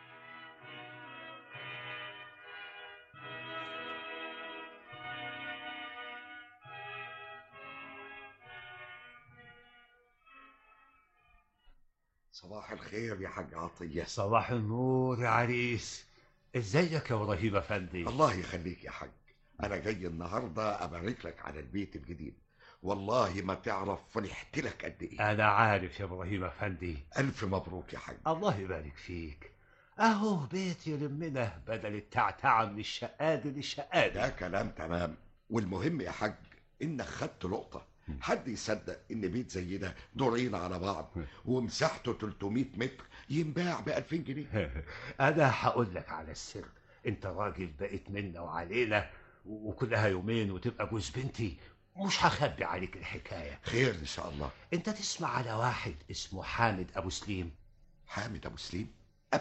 صباح الخير يا حاج عطية صباح النور يا عريس ازيك يا ابراهيم افندي الله يخليك يا حاج أنا جاي النهاردة أبارك لك على البيت الجديد والله ما تعرف فرحت لك قد إيه انا عارف يا ابراهيم افندي ألف مبروك يا حاج الله يبارك فيك اهو بيت يلمنا بدل التعتعة من الشقاد للشقاد ده كلام تمام والمهم يا حاج إنك خدت لقطة حد يصدق إن بيت زي ده دورين على بعض ومساحته 300 متر ينباع ب 2000 جنيه انا هقول لك على السر انت راجل بقيت منا وعلينا وكلها يومين وتبقى جوز بنتي مش هخبي عليك الحكاية خير إن شاء الله انت تسمع على واحد اسمه حامد ابو سليم حامد أبو سليم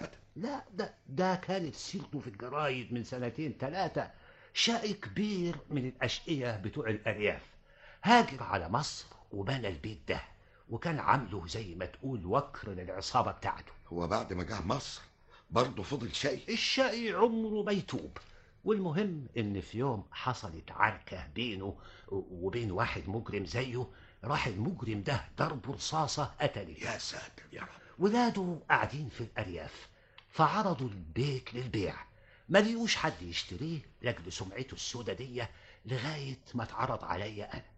لا ده ده كانت سيرته في الجرايد من سنتين ثلاثة شقي كبير من الأشقية بتوع الأرياف هاجر على مصر وبنى البيت ده وكان عامله زي ما تقول وكر للعصابة بتاعته هو بعد ما جه مصر برضه فضل شقي الشقي عمره ما يتوب والمهم ان في يوم حصلت عركة بينه وبين واحد مجرم زيه راح المجرم ده ضربه رصاصة قتله يا ساتر يا رب ولاده قاعدين في الأرياف فعرضوا البيت للبيع ما لقوش حد يشتريه لاجل سمعته السودة دي لغاية ما اتعرض عليا أنا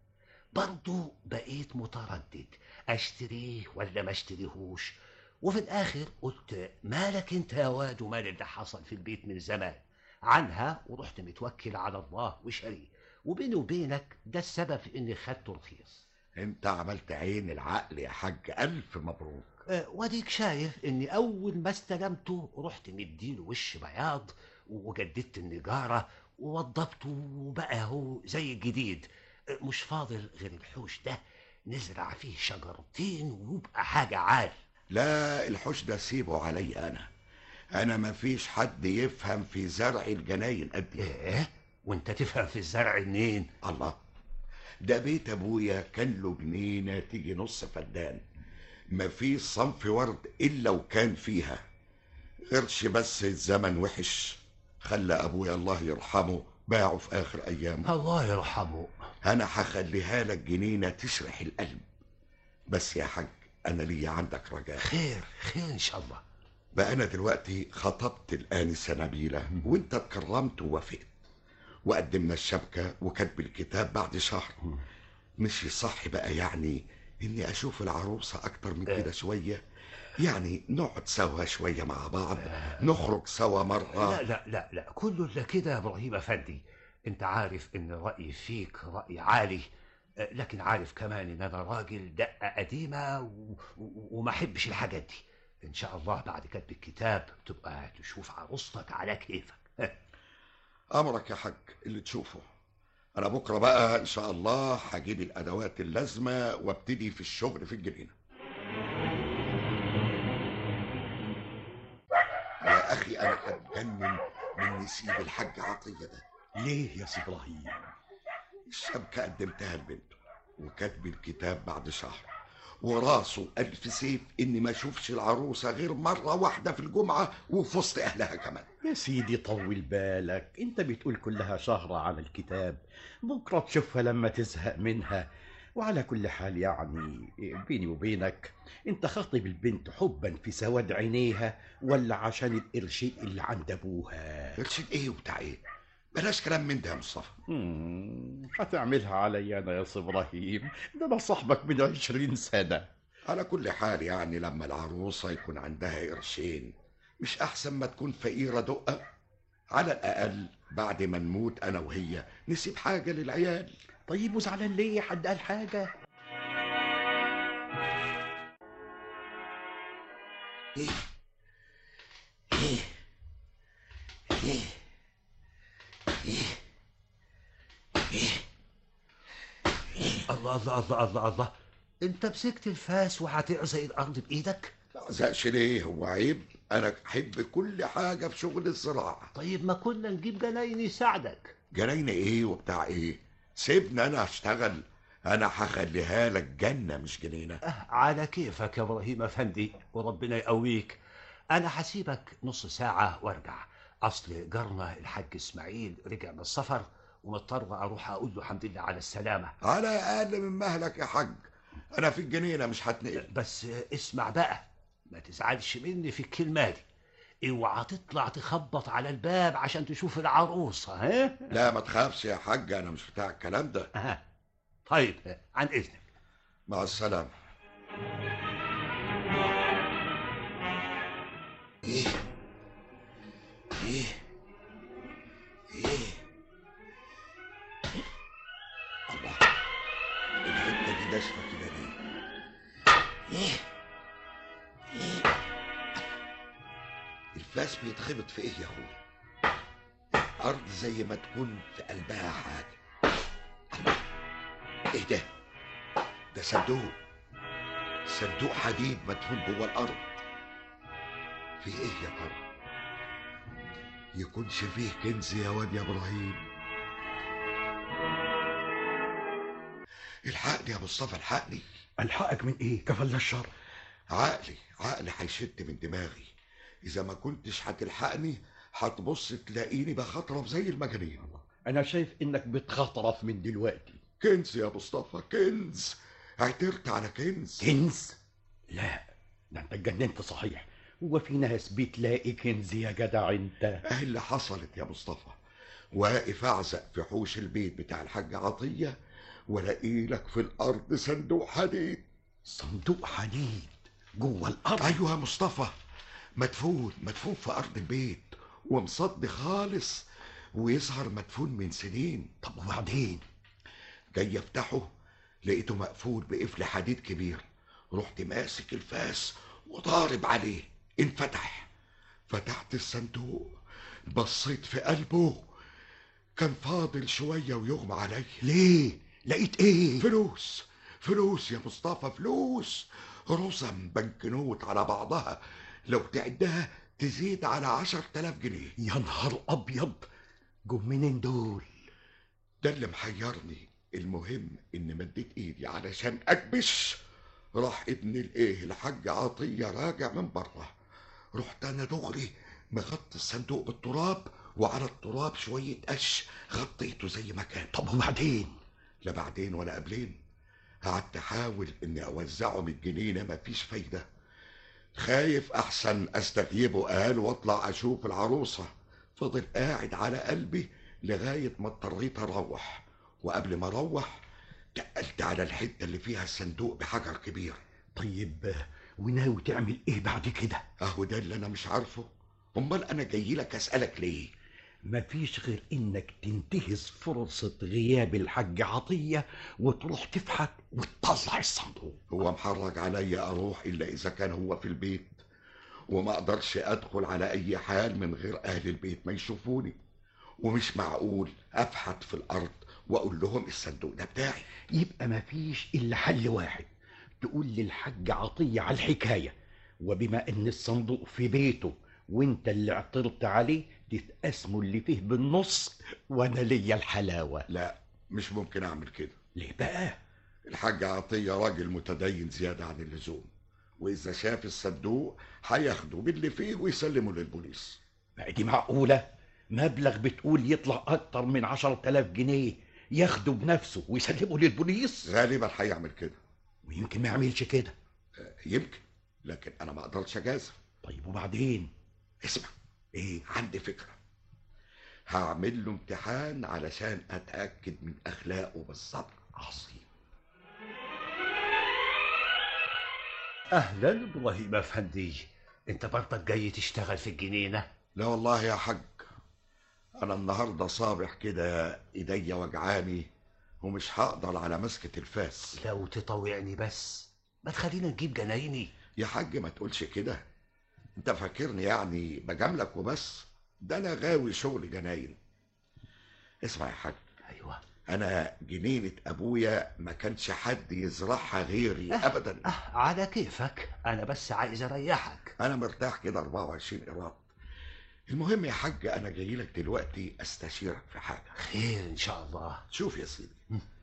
برضه بقيت متردد أشتريه ولا ما اشتريهوش وفي الآخر قلت مالك أنت يا واد ومال اللي حصل في البيت من زمان عنها ورحت متوكل على الله وشاريه وبيني وبينك ده السبب في إني خدته رخيص أنت عملت عين العقل يا حاج ألف مبروك أه، واديك شايف اني اول ما استلمته رحت مديله وش بياض وجددت النجاره ووضبته وبقى هو زي الجديد أه، مش فاضل غير الحوش ده نزرع فيه شجرتين ويبقى حاجه عال لا الحوش ده سيبه علي أنا أنا ما فيش حد يفهم في زرع الجناين قدي إيه؟ وأنت تفهم في الزرع منين؟ الله ده بيت أبويا كان له جنينة تيجي نص فدان ما فيش صنف ورد إلا وكان فيها غيرش بس الزمن وحش خلى أبويا الله يرحمه باعه في آخر أيامه الله يرحمه أنا هخليها لك جنينة تشرح القلب بس يا حاج أنا ليا عندك رجاء خير خير إن شاء الله بقى أنا دلوقتي خطبت الآنسة نبيلة وأنت اتكرمت ووافقت وقدمنا الشبكة وكتب الكتاب بعد شهر مش صح بقى يعني إني أشوف العروسة أكتر من كده شوية يعني نقعد سوا شوية مع بعض نخرج سوا مرة لا لا لا لا كله الا كده يا ابراهيم افندي انت عارف ان رايي فيك راي عالي أه، لكن عارف كمان ان انا راجل دقه قديمه و- و- وما احبش الحاجات دي ان شاء الله بعد كتب الكتاب تبقى تشوف عروستك على كيفك أمرك يا حاج اللي تشوفه أنا بكرة بقى إن شاء الله هجيب الأدوات اللازمة وابتدي في الشغل في الجنينة يا أخي أنا هتجنن من نسيب الحاج عطية ده ليه يا سي ابراهيم الشبكة قدمتها لبنته وكاتب الكتاب بعد شهر وراسه ألف سيف إني ما أشوفش العروسة غير مرة واحدة في الجمعة وفي وسط أهلها كمان يا سيدي طول بالك انت بتقول كلها شهرة على الكتاب بكرة تشوفها لما تزهق منها وعلى كل حال يعني بيني وبينك انت خاطب البنت حبا في سواد عينيها ولا عشان القرشين اللي عند ابوها قرشين ايه وبتاع ايه بلاش كلام من ده يا مصطفى مم، هتعملها عليا انا يا سي ابراهيم ده انا صاحبك من عشرين سنة على كل حال يعني لما العروسة يكون عندها قرشين مش أحسن ما تكون فقيرة دقة على الأقل بعد ما نموت أنا وهي نسيب حاجة للعيال طيب وزعلان ليه حد قال حاجة إيه إيه إيه إيه الله الله الله الله الله انت مسكت الفاس وهتعزق الارض بايدك زقش ليه هو عيب أنا أحب كل حاجة في شغل الزراعة طيب ما كنا نجيب جناين يساعدك جراينا إيه وبتاع إيه سيبني أنا أشتغل أنا هخليها لك جنة مش جنينة على كيفك يا ابراهيم افندي وربنا يقويك انا هسيبك نص ساعه وارجع اصل جارنا الحاج اسماعيل رجع من السفر ومضطر اروح اقول له الحمد لله على السلامه على أقل من مهلك يا حاج أنا في الجنينة مش هتنقل بس اسمع بقى ما تزعلش مني في الكلمه دي اوعى تطلع تخبط على الباب عشان تشوف العروسه ها لا ما تخافش يا حاج أنا مش بتاع الكلام ده أها. طيب عن اذنك مع السلامة إيه إيه إيه الله الحتة دي ناشفة كده ليه؟ إيه إيه الفاس بيتخبط في إيه يا أخويا؟ الأرض زي ما تكون في قلبها حاجة إيه ده؟ ده صندوق صندوق حديد مدفون جوه الأرض في إيه يا ترى؟ يكونش فيه كنز يا واد يا إبراهيم الحقني يا مصطفى الحقني الحقك من ايه كفل الشر عقلي عقلي هيشد من دماغي إذا ما كنتش هتلحقني هتبص تلاقيني بخطرف زي المجانين انا شايف انك بتخطرف من دلوقتي كنز يا مصطفى كنز اعترت على كنز كنز لا ده انت اتجننت صحيح هو في ناس بتلاقي كنز يا جدع انت ايه اللي حصلت يا مصطفى واقف اعزق في حوش البيت بتاع الحاج عطية والاقي لك في الارض صندوق حديد صندوق حديد جوه الارض ايوه يا مصطفى مدفون مدفون في ارض البيت ومصدي خالص ويظهر مدفون من سنين طب وبعدين جاي افتحه لقيته مقفول بقفل حديد كبير رحت ماسك الفاس وضارب عليه انفتح فتحت الصندوق بصيت في قلبه كان فاضل شوية ويغمى عليا ليه لقيت ايه فلوس فلوس يا مصطفى فلوس رسم بنكنوت على بعضها لو تعدها تزيد على عشر تلاف جنيه يا نهار ابيض جم منين دول ده اللي محيرني المهم ان مديت ايدي علشان اكبش راح ابن الايه الحاج عطية راجع من بره رحت انا دغري مغطي الصندوق بالتراب وعلى التراب شوية قش غطيته زي ما كان طب وبعدين لا بعدين ولا قبلين قعدت احاول اني اوزعه من الجنينة مفيش فايدة خايف احسن استغيبه قال واطلع اشوف العروسة فضل قاعد على قلبي لغاية ما اضطريت اروح وقبل ما اروح تقلت على الحتة اللي فيها الصندوق بحجر كبير طيب وناوي تعمل ايه بعد كده اهو ده اللي انا مش عارفه امال انا جاي لك اسالك ليه مفيش غير انك تنتهز فرصة غياب الحاج عطية وتروح تفحت وتطلع الصندوق هو محرج عليا اروح الا اذا كان هو في البيت وما اقدرش ادخل على اي حال من غير اهل البيت ما يشوفوني ومش معقول افحت في الارض واقول لهم الصندوق ده بتاعي يبقى مفيش الا حل واحد تقول للحاج عطية على الحكاية وبما ان الصندوق في بيته وانت اللي اعترضت عليه تتقسموا اللي فيه بالنص وانا ليا الحلاوة لا مش ممكن اعمل كده ليه بقى الحاج عطية راجل متدين زيادة عن اللزوم وإذا شاف الصندوق هياخده باللي فيه ويسلمه للبوليس بقى دي معقولة مبلغ بتقول يطلع أكتر من عشرة آلاف جنيه ياخده بنفسه ويسلمه للبوليس غالبا هيعمل كده ويمكن ما يعملش كده يمكن لكن أنا ما أقدرش أجازف طيب وبعدين اسمع إيه عندي فكرة هعمل له امتحان علشان أتأكد من أخلاقه بالظبط عظيم اهلا ابراهيم افندي انت برضك جاي تشتغل في الجنينه لا والله يا حاج أنا النهاردة صابح كده إيديا وجعاني ومش هقدر على مسكة الفاس لو تطوعني بس ما تخلينا نجيب جنايني يا حاج ما تقولش كده انت فاكرني يعني بجاملك وبس ده انا غاوي شغل جناين اسمع يا حاج ايوه انا جنينة ابويا ما كانش حد يزرعها غيري أه ابدا أه على كيفك انا بس عايز اريحك انا مرتاح كده 24 قيراط المهم يا حاج انا جاي لك دلوقتي استشيرك في حاجه خير ان شاء الله شوف يا سيدي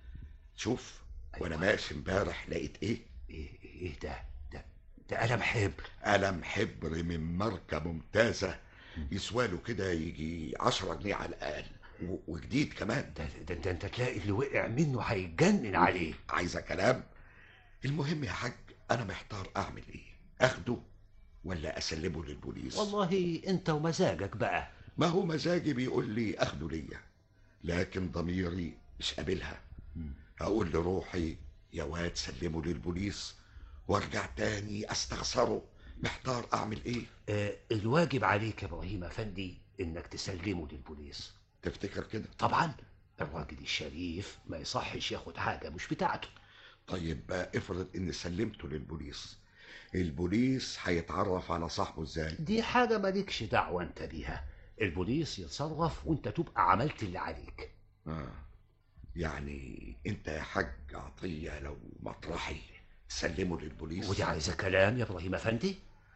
شوف وانا ماشي امبارح لقيت ايه ايه ايه ده ده ده قلم حبر قلم حبر من ماركه ممتازه يسواله كده يجي 10 جنيه على الاقل و- وجديد كمان ده ده انت انت تلاقي اللي وقع منه هيتجنن عليه عايزه كلام المهم يا حاج انا محتار اعمل ايه اخده ولا اسلمه للبوليس والله انت ومزاجك بقى ما هو مزاجي بيقول لي اخده ليا لكن ضميري مش قابلها هقول لروحي يا واد سلمه للبوليس وارجع تاني استخسره محتار اعمل ايه آه الواجب عليك يا ابراهيم افندي انك تسلمه للبوليس تفتكر كده طبعا الراجل الشريف ما يصحش ياخد حاجه مش بتاعته طيب بقى افرض اني سلمته للبوليس البوليس هيتعرف على صاحبه ازاي دي حاجه مالكش دعوه انت بيها البوليس يتصرف وانت تبقى عملت اللي عليك آه. يعني انت يا حاج عطية لو مطرحي سلمه للبوليس ودي عايزه كلام يا ابراهيم افندي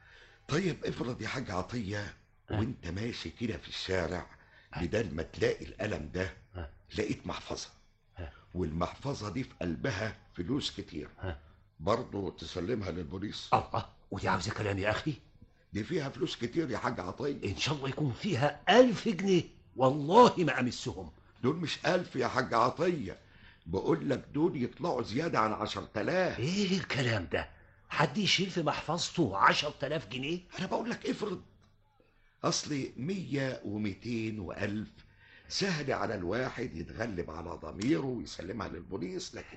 طيب افرض يا حاج عطية وانت ماشي كده في الشارع بدل ما تلاقي القلم ده لقيت محفظة والمحفظة دي في قلبها فلوس كتير برضه تسلمها للبوليس الله ودي عاوزه كلام يا اخي دي فيها فلوس كتير يا حاج عطية ان شاء الله يكون فيها ألف جنيه والله ما امسهم دول مش ألف يا حاج عطية بقول لك دول يطلعوا زيادة عن عشر تلاف ايه الكلام ده حد يشيل في محفظته عشر تلاف جنيه أنا بقول لك افرض أصلي مية وميتين وألف سهل على الواحد يتغلب على ضميره ويسلمها للبوليس لكن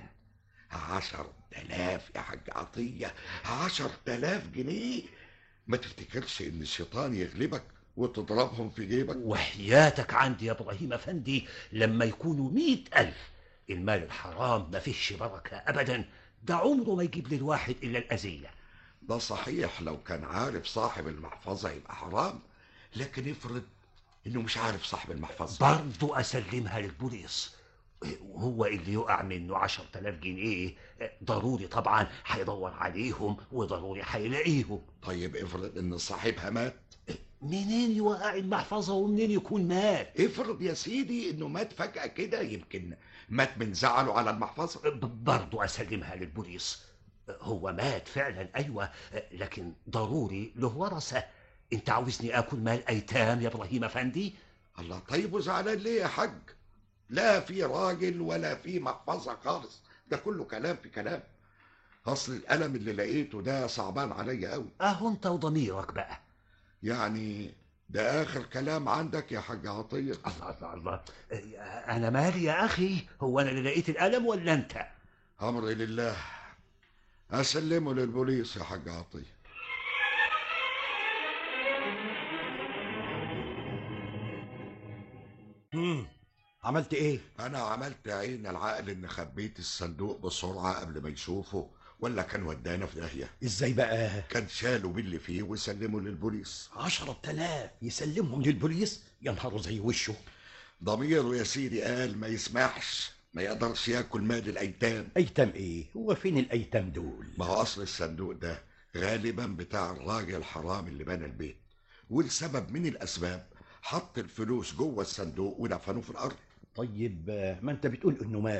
عشر تلاف يا حاج عطية عشر تلاف جنيه ما تفتكرش إن الشيطان يغلبك وتضربهم في جيبك وحياتك عندي يا ابراهيم افندي لما يكونوا مئة ألف المال الحرام ما فيهش بركة أبدا ده عمره ما يجيب للواحد إلا الأذية ده صحيح لو كان عارف صاحب المحفظة يبقى حرام لكن افرض انه مش عارف صاحب المحفظة برضو أسلمها للبوليس وهو اللي يقع منه عشر تلاف جنيه ضروري طبعا هيدور عليهم وضروري هيلاقيهم طيب افرض ان صاحبها مات منين يوقع المحفظة ومنين يكون مات افرض يا سيدي انه مات فجأة كده يمكن مات من زعله على المحفظة برضو أسلمها للبوليس هو مات فعلا أيوة لكن ضروري له ورثة انت عاوزني اكل مال ايتام يا ابراهيم افندي الله طيب وزعلان ليه يا حاج لا في راجل ولا في محفظة خالص ده كله كلام في كلام اصل القلم اللي لقيته ده صعبان عليا قوي اهو انت وضميرك بقى يعني ده اخر كلام عندك يا حاج عطية الله الله الله انا مالي يا اخي هو انا اللي لقيت القلم ولا انت امري لله اسلمه للبوليس يا حاج عطية مم. عملت ايه انا عملت عين العقل ان خبيت الصندوق بسرعة قبل ما يشوفه ولا كان ودانا في داهية ازاي بقى كان شاله باللي فيه وسلمه للبوليس عشرة آلاف يسلمهم للبوليس يا نهاره زي وشه ضميره يا سيدي قال ما يسمحش ما يقدرش ياكل مال الايتام ايتام ايه هو فين الايتام دول ما هو اصل الصندوق ده غالبا بتاع الراجل الحرام اللي بنى البيت ولسبب من الاسباب حط الفلوس جوه الصندوق ودفنه في الارض طيب ما انت بتقول انه مات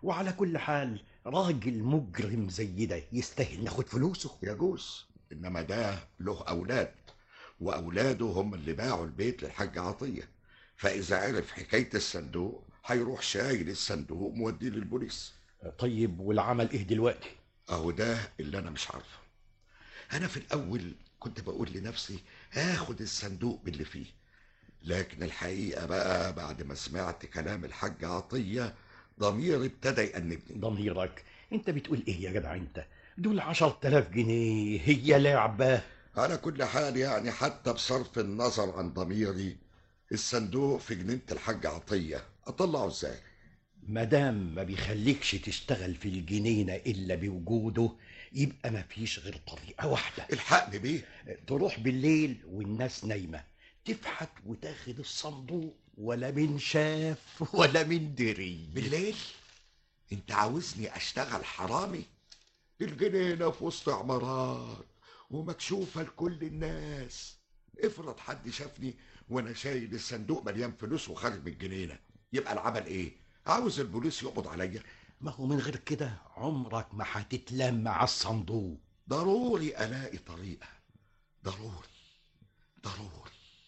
وعلى كل حال راجل مجرم زي ده يستاهل ناخد فلوسه يجوز انما ده له اولاد واولاده هم اللي باعوا البيت للحاج عطيه فاذا عرف حكايه الصندوق هيروح شايل الصندوق موديه للبوليس طيب والعمل ايه دلوقتي اهو ده اللي انا مش عارفه انا في الاول كنت بقول لنفسي هاخد الصندوق باللي فيه لكن الحقيقه بقى بعد ما سمعت كلام الحاج عطيه ضميري ابتدى يأنبني ضميرك انت بتقول ايه يا جدع انت دول عشر تلاف جنيه هي لعبة على كل حال يعني حتى بصرف النظر عن ضميري الصندوق في جنينة الحاج عطية أطلعه ازاي؟ مدام ما بيخليكش تشتغل في الجنينة إلا بوجوده يبقى ما فيش غير طريقة واحدة الحقني بيه تروح بالليل والناس نايمة تفحت وتاخد الصندوق ولا من شاف ولا من دري بالليل؟ انت عاوزني اشتغل حرامي؟ الجنينة في وسط عمارات ومكشوفة لكل الناس افرض حد شافني وانا شايل الصندوق مليان فلوس وخارج من الجنينة يبقى العمل ايه؟ عاوز البوليس يقبض عليا ما هو من غير كده عمرك ما هتتلم مع الصندوق ضروري الاقي طريقة ضروري ضروري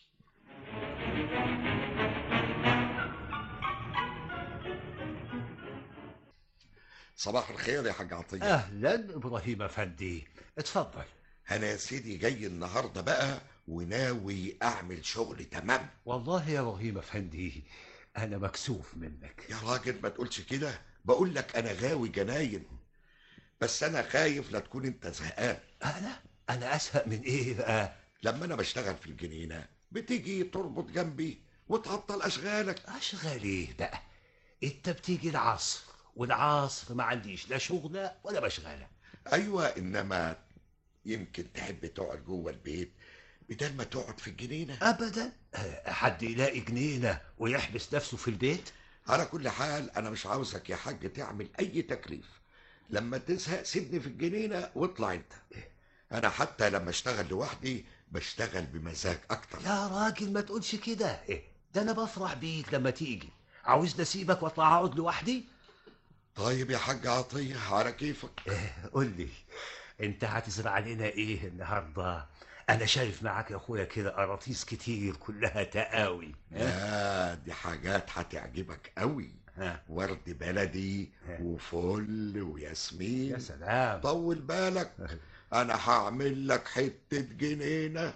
صباح الخير يا حاج عطية اهلا ابراهيم افندي اتفضل انا يا سيدي جاي النهارده بقى وناوي اعمل شغل تمام والله يا ابراهيم افندي انا مكسوف منك يا راجل ما تقولش كده بقول لك انا غاوي جناين بس انا خايف لا تكون انت زهقان انا انا ازهق من ايه بقى لما انا بشتغل في الجنينه بتيجي تربط جنبي وتعطل اشغالك اشغال ايه بقى انت بتيجي العصر والعصر ما عنديش لا شغله ولا بشغله ايوه انما يمكن تحب تقعد جوه البيت بدل ما تقعد في الجنينه ابدا حد يلاقي جنينه ويحبس نفسه في البيت على كل حال انا مش عاوزك يا حاج تعمل اي تكليف لما تزهق سيبني في الجنينه واطلع انت انا حتى لما اشتغل لوحدي بشتغل بمزاج اكتر يا راجل ما تقولش كده إيه، ده انا بفرح بيك لما تيجي عاوزني اسيبك واطلع اقعد لوحدي طيب يا حاج عطيه على كيفك قول لي انت هتزرع لنا ايه النهارده انا شايف معاك يا اخويا كده قراطيس كتير كلها تقاوي لا دي حاجات هتعجبك قوي ورد بلدي وفل وياسمين يا سلام طول بالك انا هعمل لك حته جنينه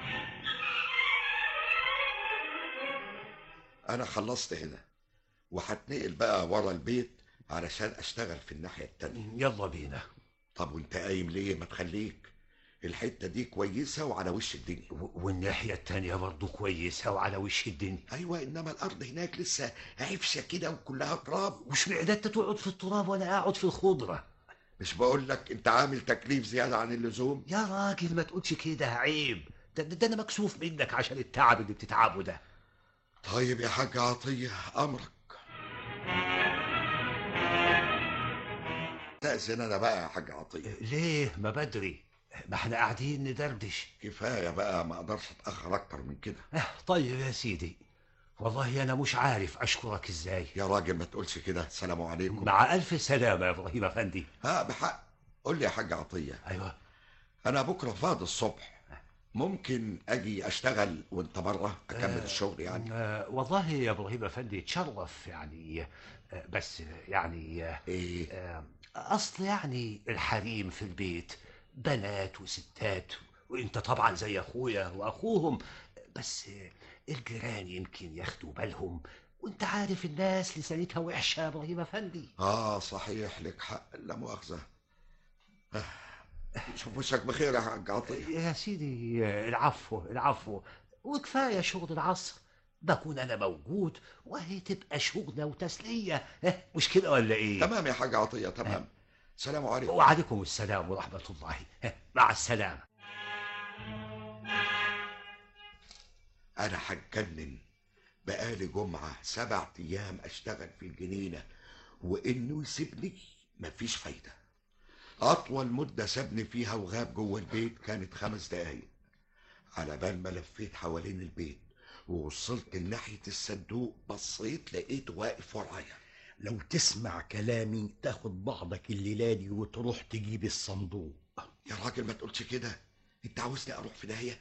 انا خلصت هنا وهتنقل بقى ورا البيت علشان اشتغل في الناحيه التانية يلا بينا طب وانت قايم ليه ما تخليك الحته دي كويسه وعلى وش الدنيا والناحيه التانية برضو كويسه وعلى وش الدنيا ايوه انما الارض هناك لسه عفشه كده وكلها تراب وش معدتك تقعد في التراب وانا اقعد في الخضره مش بقول لك انت عامل تكليف زياده عن اللزوم يا راجل ما تقولش كده عيب ده, ده, ده انا مكسوف منك عشان التعب اللي بتتعبه ده طيب يا حاج عطيه امرك تأذن انا بقى يا حاج عطيه ليه ما بدري ما احنا قاعدين ندردش كفايه بقى ما اقدرش اتاخر اكتر من كده اه طيب يا سيدي والله انا مش عارف اشكرك ازاي يا راجل ما تقولش كده السلام عليكم مع الف سلامه يا ابراهيم افندي ها بحق قول لي يا حاج عطيه ايوه انا بكره فاضي الصبح ممكن اجي اشتغل وانت بره اكمل الشغل يعني آه والله يا ابراهيم افندي تشرف يعني آه بس يعني آه ايه آه اصل يعني الحريم في البيت بنات وستات وانت طبعا زي اخويا واخوهم بس الجيران يمكن ياخدوا بالهم وانت عارف الناس لسانتها وحشه يا ابراهيم افندي اه صحيح لك حق لا مؤاخذه آه، شوف وشك بخير يا حاج عطيه يا سيدي العفو العفو وكفايه شغل العصر بكون انا موجود وهي تبقى شغله وتسليه اه، مش كده ولا ايه تمام يا حاج عطيه تمام سلام عليكم وعليكم السلام ورحمه الله اه، مع السلامه انا هتجنن بقالي جمعه سبع ايام اشتغل في الجنينه وانه يسيبني مفيش فايده اطول مده سابني فيها وغاب جوه البيت كانت خمس دقايق على بال ما لفيت حوالين البيت ووصلت لناحيه الصندوق بصيت لقيته واقف ورايا لو تسمع كلامي تاخد بعضك الليلة دي وتروح تجيب الصندوق يا راجل ما تقولش كده انت عاوزني اروح في داهيه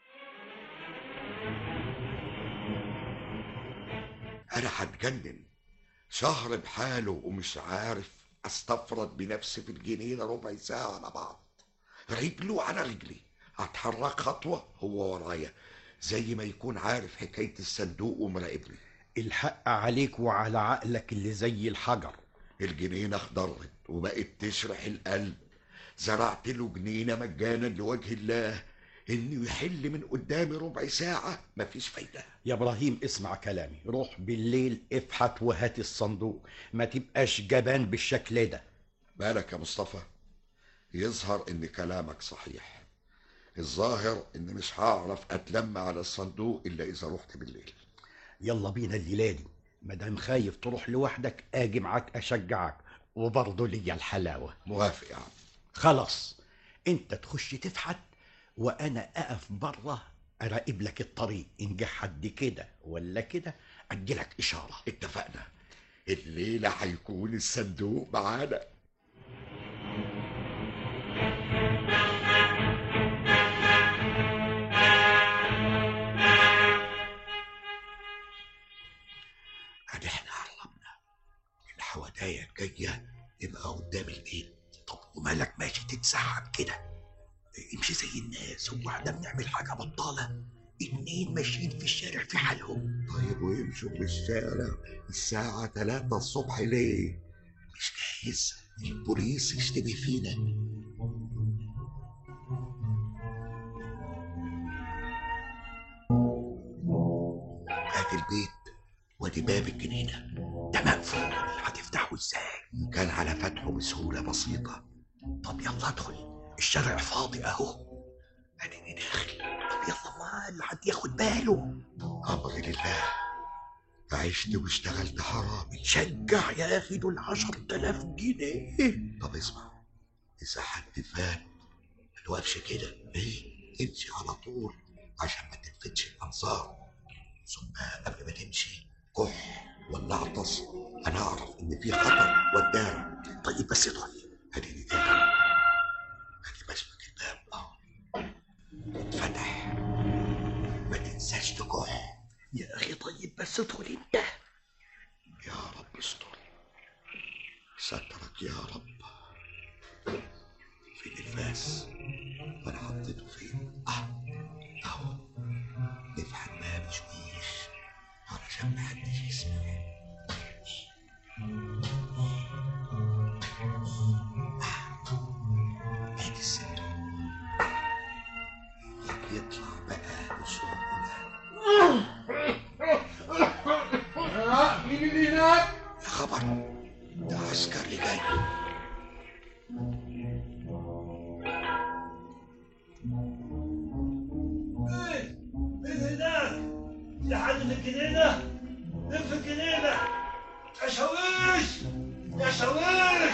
انا هتجنن شهر بحاله ومش عارف استفرد بنفسي في الجنينه ربع ساعه على بعض رجله على رجلي اتحرك خطوه هو ورايا زي ما يكون عارف حكايه الصندوق ومراقبني الحق عليك وعلى عقلك اللي زي الحجر الجنينه اخضرت وبقت تشرح القلب زرعت له جنينه مجانا لوجه الله انه يحل من قدامي ربع ساعه مفيش فايده يا ابراهيم اسمع كلامي روح بالليل افحت وهات الصندوق ما تبقاش جبان بالشكل ده بالك يا مصطفى يظهر ان كلامك صحيح الظاهر ان مش هعرف اتلم على الصندوق الا اذا رحت بالليل يلا بينا الليله دي مادام خايف تروح لوحدك اجي معاك اشجعك وبرضه ليا الحلاوه موافق يا عم خلاص انت تخش تفحت وانا اقف بره اراقب لك الطريق ان جه حد كده ولا كده اديلك اشاره اتفقنا الليله هيكون الصندوق معانا ادي احنا قربنا الحوادايه الجايه يبقى قدام البيت طب ومالك ماشي تتسحب كده امشي زي الناس هو احنا بنعمل حاجه بطاله اتنين ماشيين في الشارع في حالهم طيب ويمشوا في الشارع الساعة 3 الصبح ليه؟ مش جايز البوليس يشتبه فينا ادي البيت وادي باب الجنينة ده مقفول هتفتحه ازاي؟ كان على فتحه بسهولة بسيطة طب يلا ادخل الشارع فاضي اهو اديني داخل طب يلا ما اللي حد ياخد باله أمر لله عشت واشتغلت حرامي شجع يا اخي دول عشر تلاف جنيه طب اسمع إذا حد فات ما توقفش كده إيه امشي على طول عشان ما تلفتش الأنظار ثم قبل ما تمشي كح ولا اعطس أنا أعرف إن في خطر وداع طيب بس ادخل أديني كده أدي بسمك الباب أهو اتفتح ما تنساش تكح يا اخي طيب بس ادخل انت يا رب استر سترك يا رب فين الفاس وانا حطيته فين اه اهو نفتح الباب شويش علشان محدش يسمع آه. ادي السر يطلع بقى بسهوله مين اللي هناك؟ يا خبر ده عسكري جاي مين هناك؟ في حد في الجنينة؟ مين في الجنينة؟ يا شاويش يا شاويش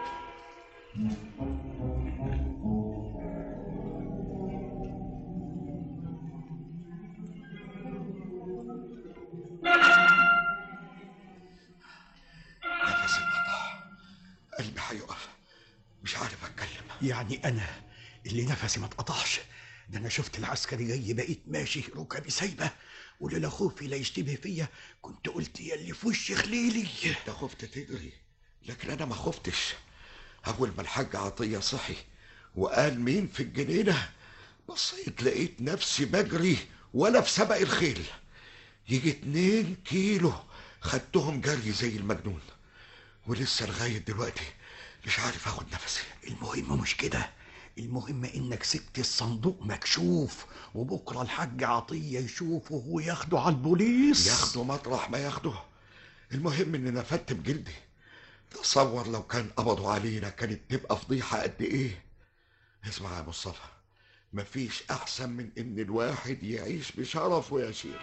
نفسي انقطع قلبي هيقف مش عارف اتكلم يعني انا اللي نفسي ما اتقطعش ده انا شفت العسكري جاي بقيت ماشي ركبي سايبه ولولا خوفي لا يشتبه فيا كنت قلت يا اللي في وش خليلي انت خفت تجري لكن انا ما خفتش اول ما الحاج عطيه صحي وقال مين في الجنينه بصيت لقيت نفسي بجري ولا في سبق الخيل يجي اتنين كيلو خدتهم جري زي المجنون ولسه لغايه دلوقتي مش عارف اخد نفسي المهم مش كده المهم انك سبت الصندوق مكشوف وبكره الحاج عطيه يشوفه وياخده على البوليس ياخده مطرح ما ياخده المهم اني نفدت بجلدي تصور لو كان قبضوا علينا كانت تبقى فضيحه قد ايه اسمع يا مصطفى مفيش احسن من ان الواحد يعيش بشرف ويا شيخ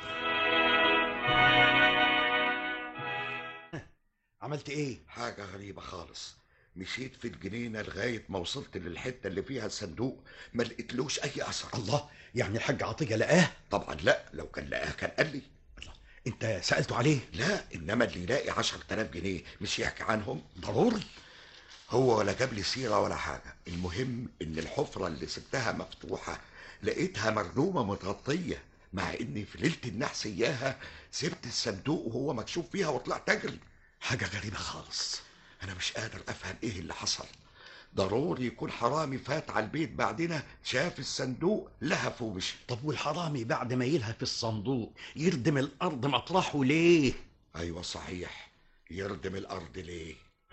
عملت ايه حاجه غريبه خالص مشيت في الجنينه لغايه ما وصلت للحته اللي فيها الصندوق ما لقيتلوش اي اثر الله يعني الحاج عطيه لقاه طبعا لا لو كان لقاه كان قال لي انت سالته عليه لا انما اللي يلاقي 10000 جنيه مش يحكي عنهم ضروري هو ولا جاب لي سيره ولا حاجه المهم ان الحفره اللي سبتها مفتوحه لقيتها مرلومه متغطيه مع اني في ليله النحس اياها سبت الصندوق وهو مكشوف فيها وطلعت اجري حاجه غريبه خالص انا مش قادر افهم ايه اللي حصل ضروري يكون حرامي فات على البيت بعدنا شاف الصندوق لهف ومشي طب والحرامي بعد ما يلهف الصندوق يردم الارض مطرحه ليه ايوه صحيح يردم الارض ليه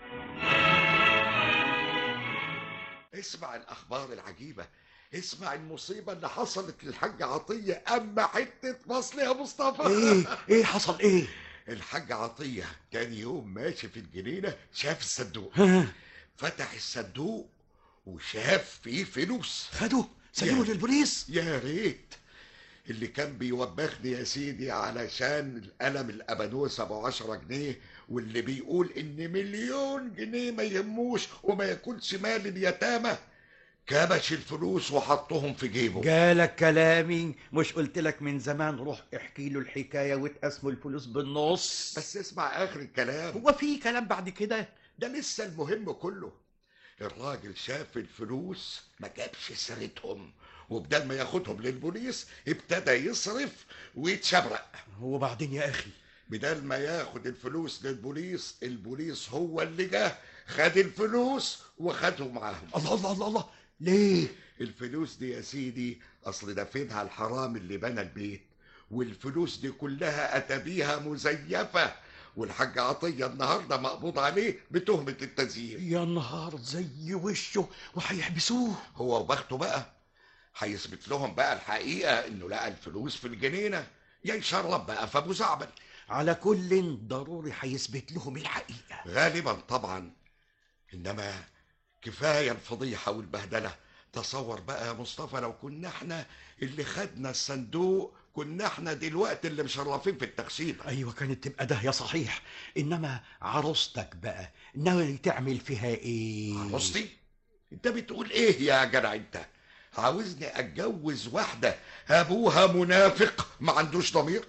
اسمع الاخبار العجيبه اسمع المصيبه اللي حصلت للحاج عطيه اما حته فصل يا مصطفى ايه ايه حصل ايه الحاج عطيه كان يوم ماشي في الجنينه شاف الصندوق فتح الصندوق وشاف فيه فلوس خدوه سلموا يا- للبوليس يا ريت اللي كان بيوبخني يا سيدي علشان القلم الابانوس ابو عشرة جنيه واللي بيقول ان مليون جنيه ما يهموش وما ياكلش مال اليتامى كبش الفلوس وحطهم في جيبه جالك كلامي مش قلت لك من زمان روح احكي له الحكايه وتقسموا الفلوس بالنص بس اسمع اخر الكلام هو في كلام بعد كده ده لسه المهم كله الراجل شاف الفلوس ما جابش سيرتهم وبدل ما ياخدهم للبوليس ابتدى يصرف ويتشبرق وبعدين يا اخي بدل ما ياخد الفلوس للبوليس البوليس هو اللي جه خد الفلوس وخده معاهم الله الله الله الله ليه الفلوس دي يا سيدي اصل دفنها الحرام اللي بنى البيت والفلوس دي كلها اتى بيها مزيفه والحاج عطيه النهارده مقبوض عليه بتهمه التزييف يا نهار زي وشه وهيحبسوه هو وبخته بقى هيثبت لهم بقى الحقيقه انه لقى الفلوس في الجنينه يا يشرب بقى في ابو زعبل على كل ضروري هيثبت لهم الحقيقه غالبا طبعا انما كفايه الفضيحه والبهدله تصور بقى يا مصطفى لو كنا احنا اللي خدنا الصندوق كنا احنا دلوقتي اللي مشرفين في التخشيب ايوه كانت تبقى ده يا صحيح انما عروستك بقى ناوي تعمل فيها ايه عروستي انت بتقول ايه يا جدع انت عاوزني اتجوز واحده ابوها منافق ما عندوش ضمير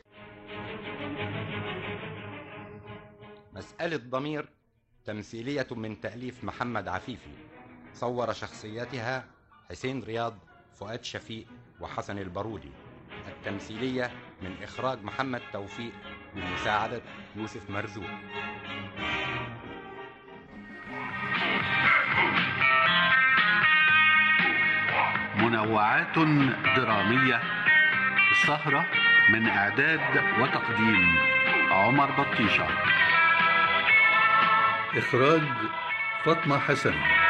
مسألة ضمير تمثيلية من تأليف محمد عفيفي صور شخصياتها حسين رياض فؤاد شفيق وحسن البارودي التمثيلية من إخراج محمد توفيق بمساعدة يوسف مرزوق منوعات درامية السهرة من إعداد وتقديم عمر بطيشة إخراج فاطمة حسن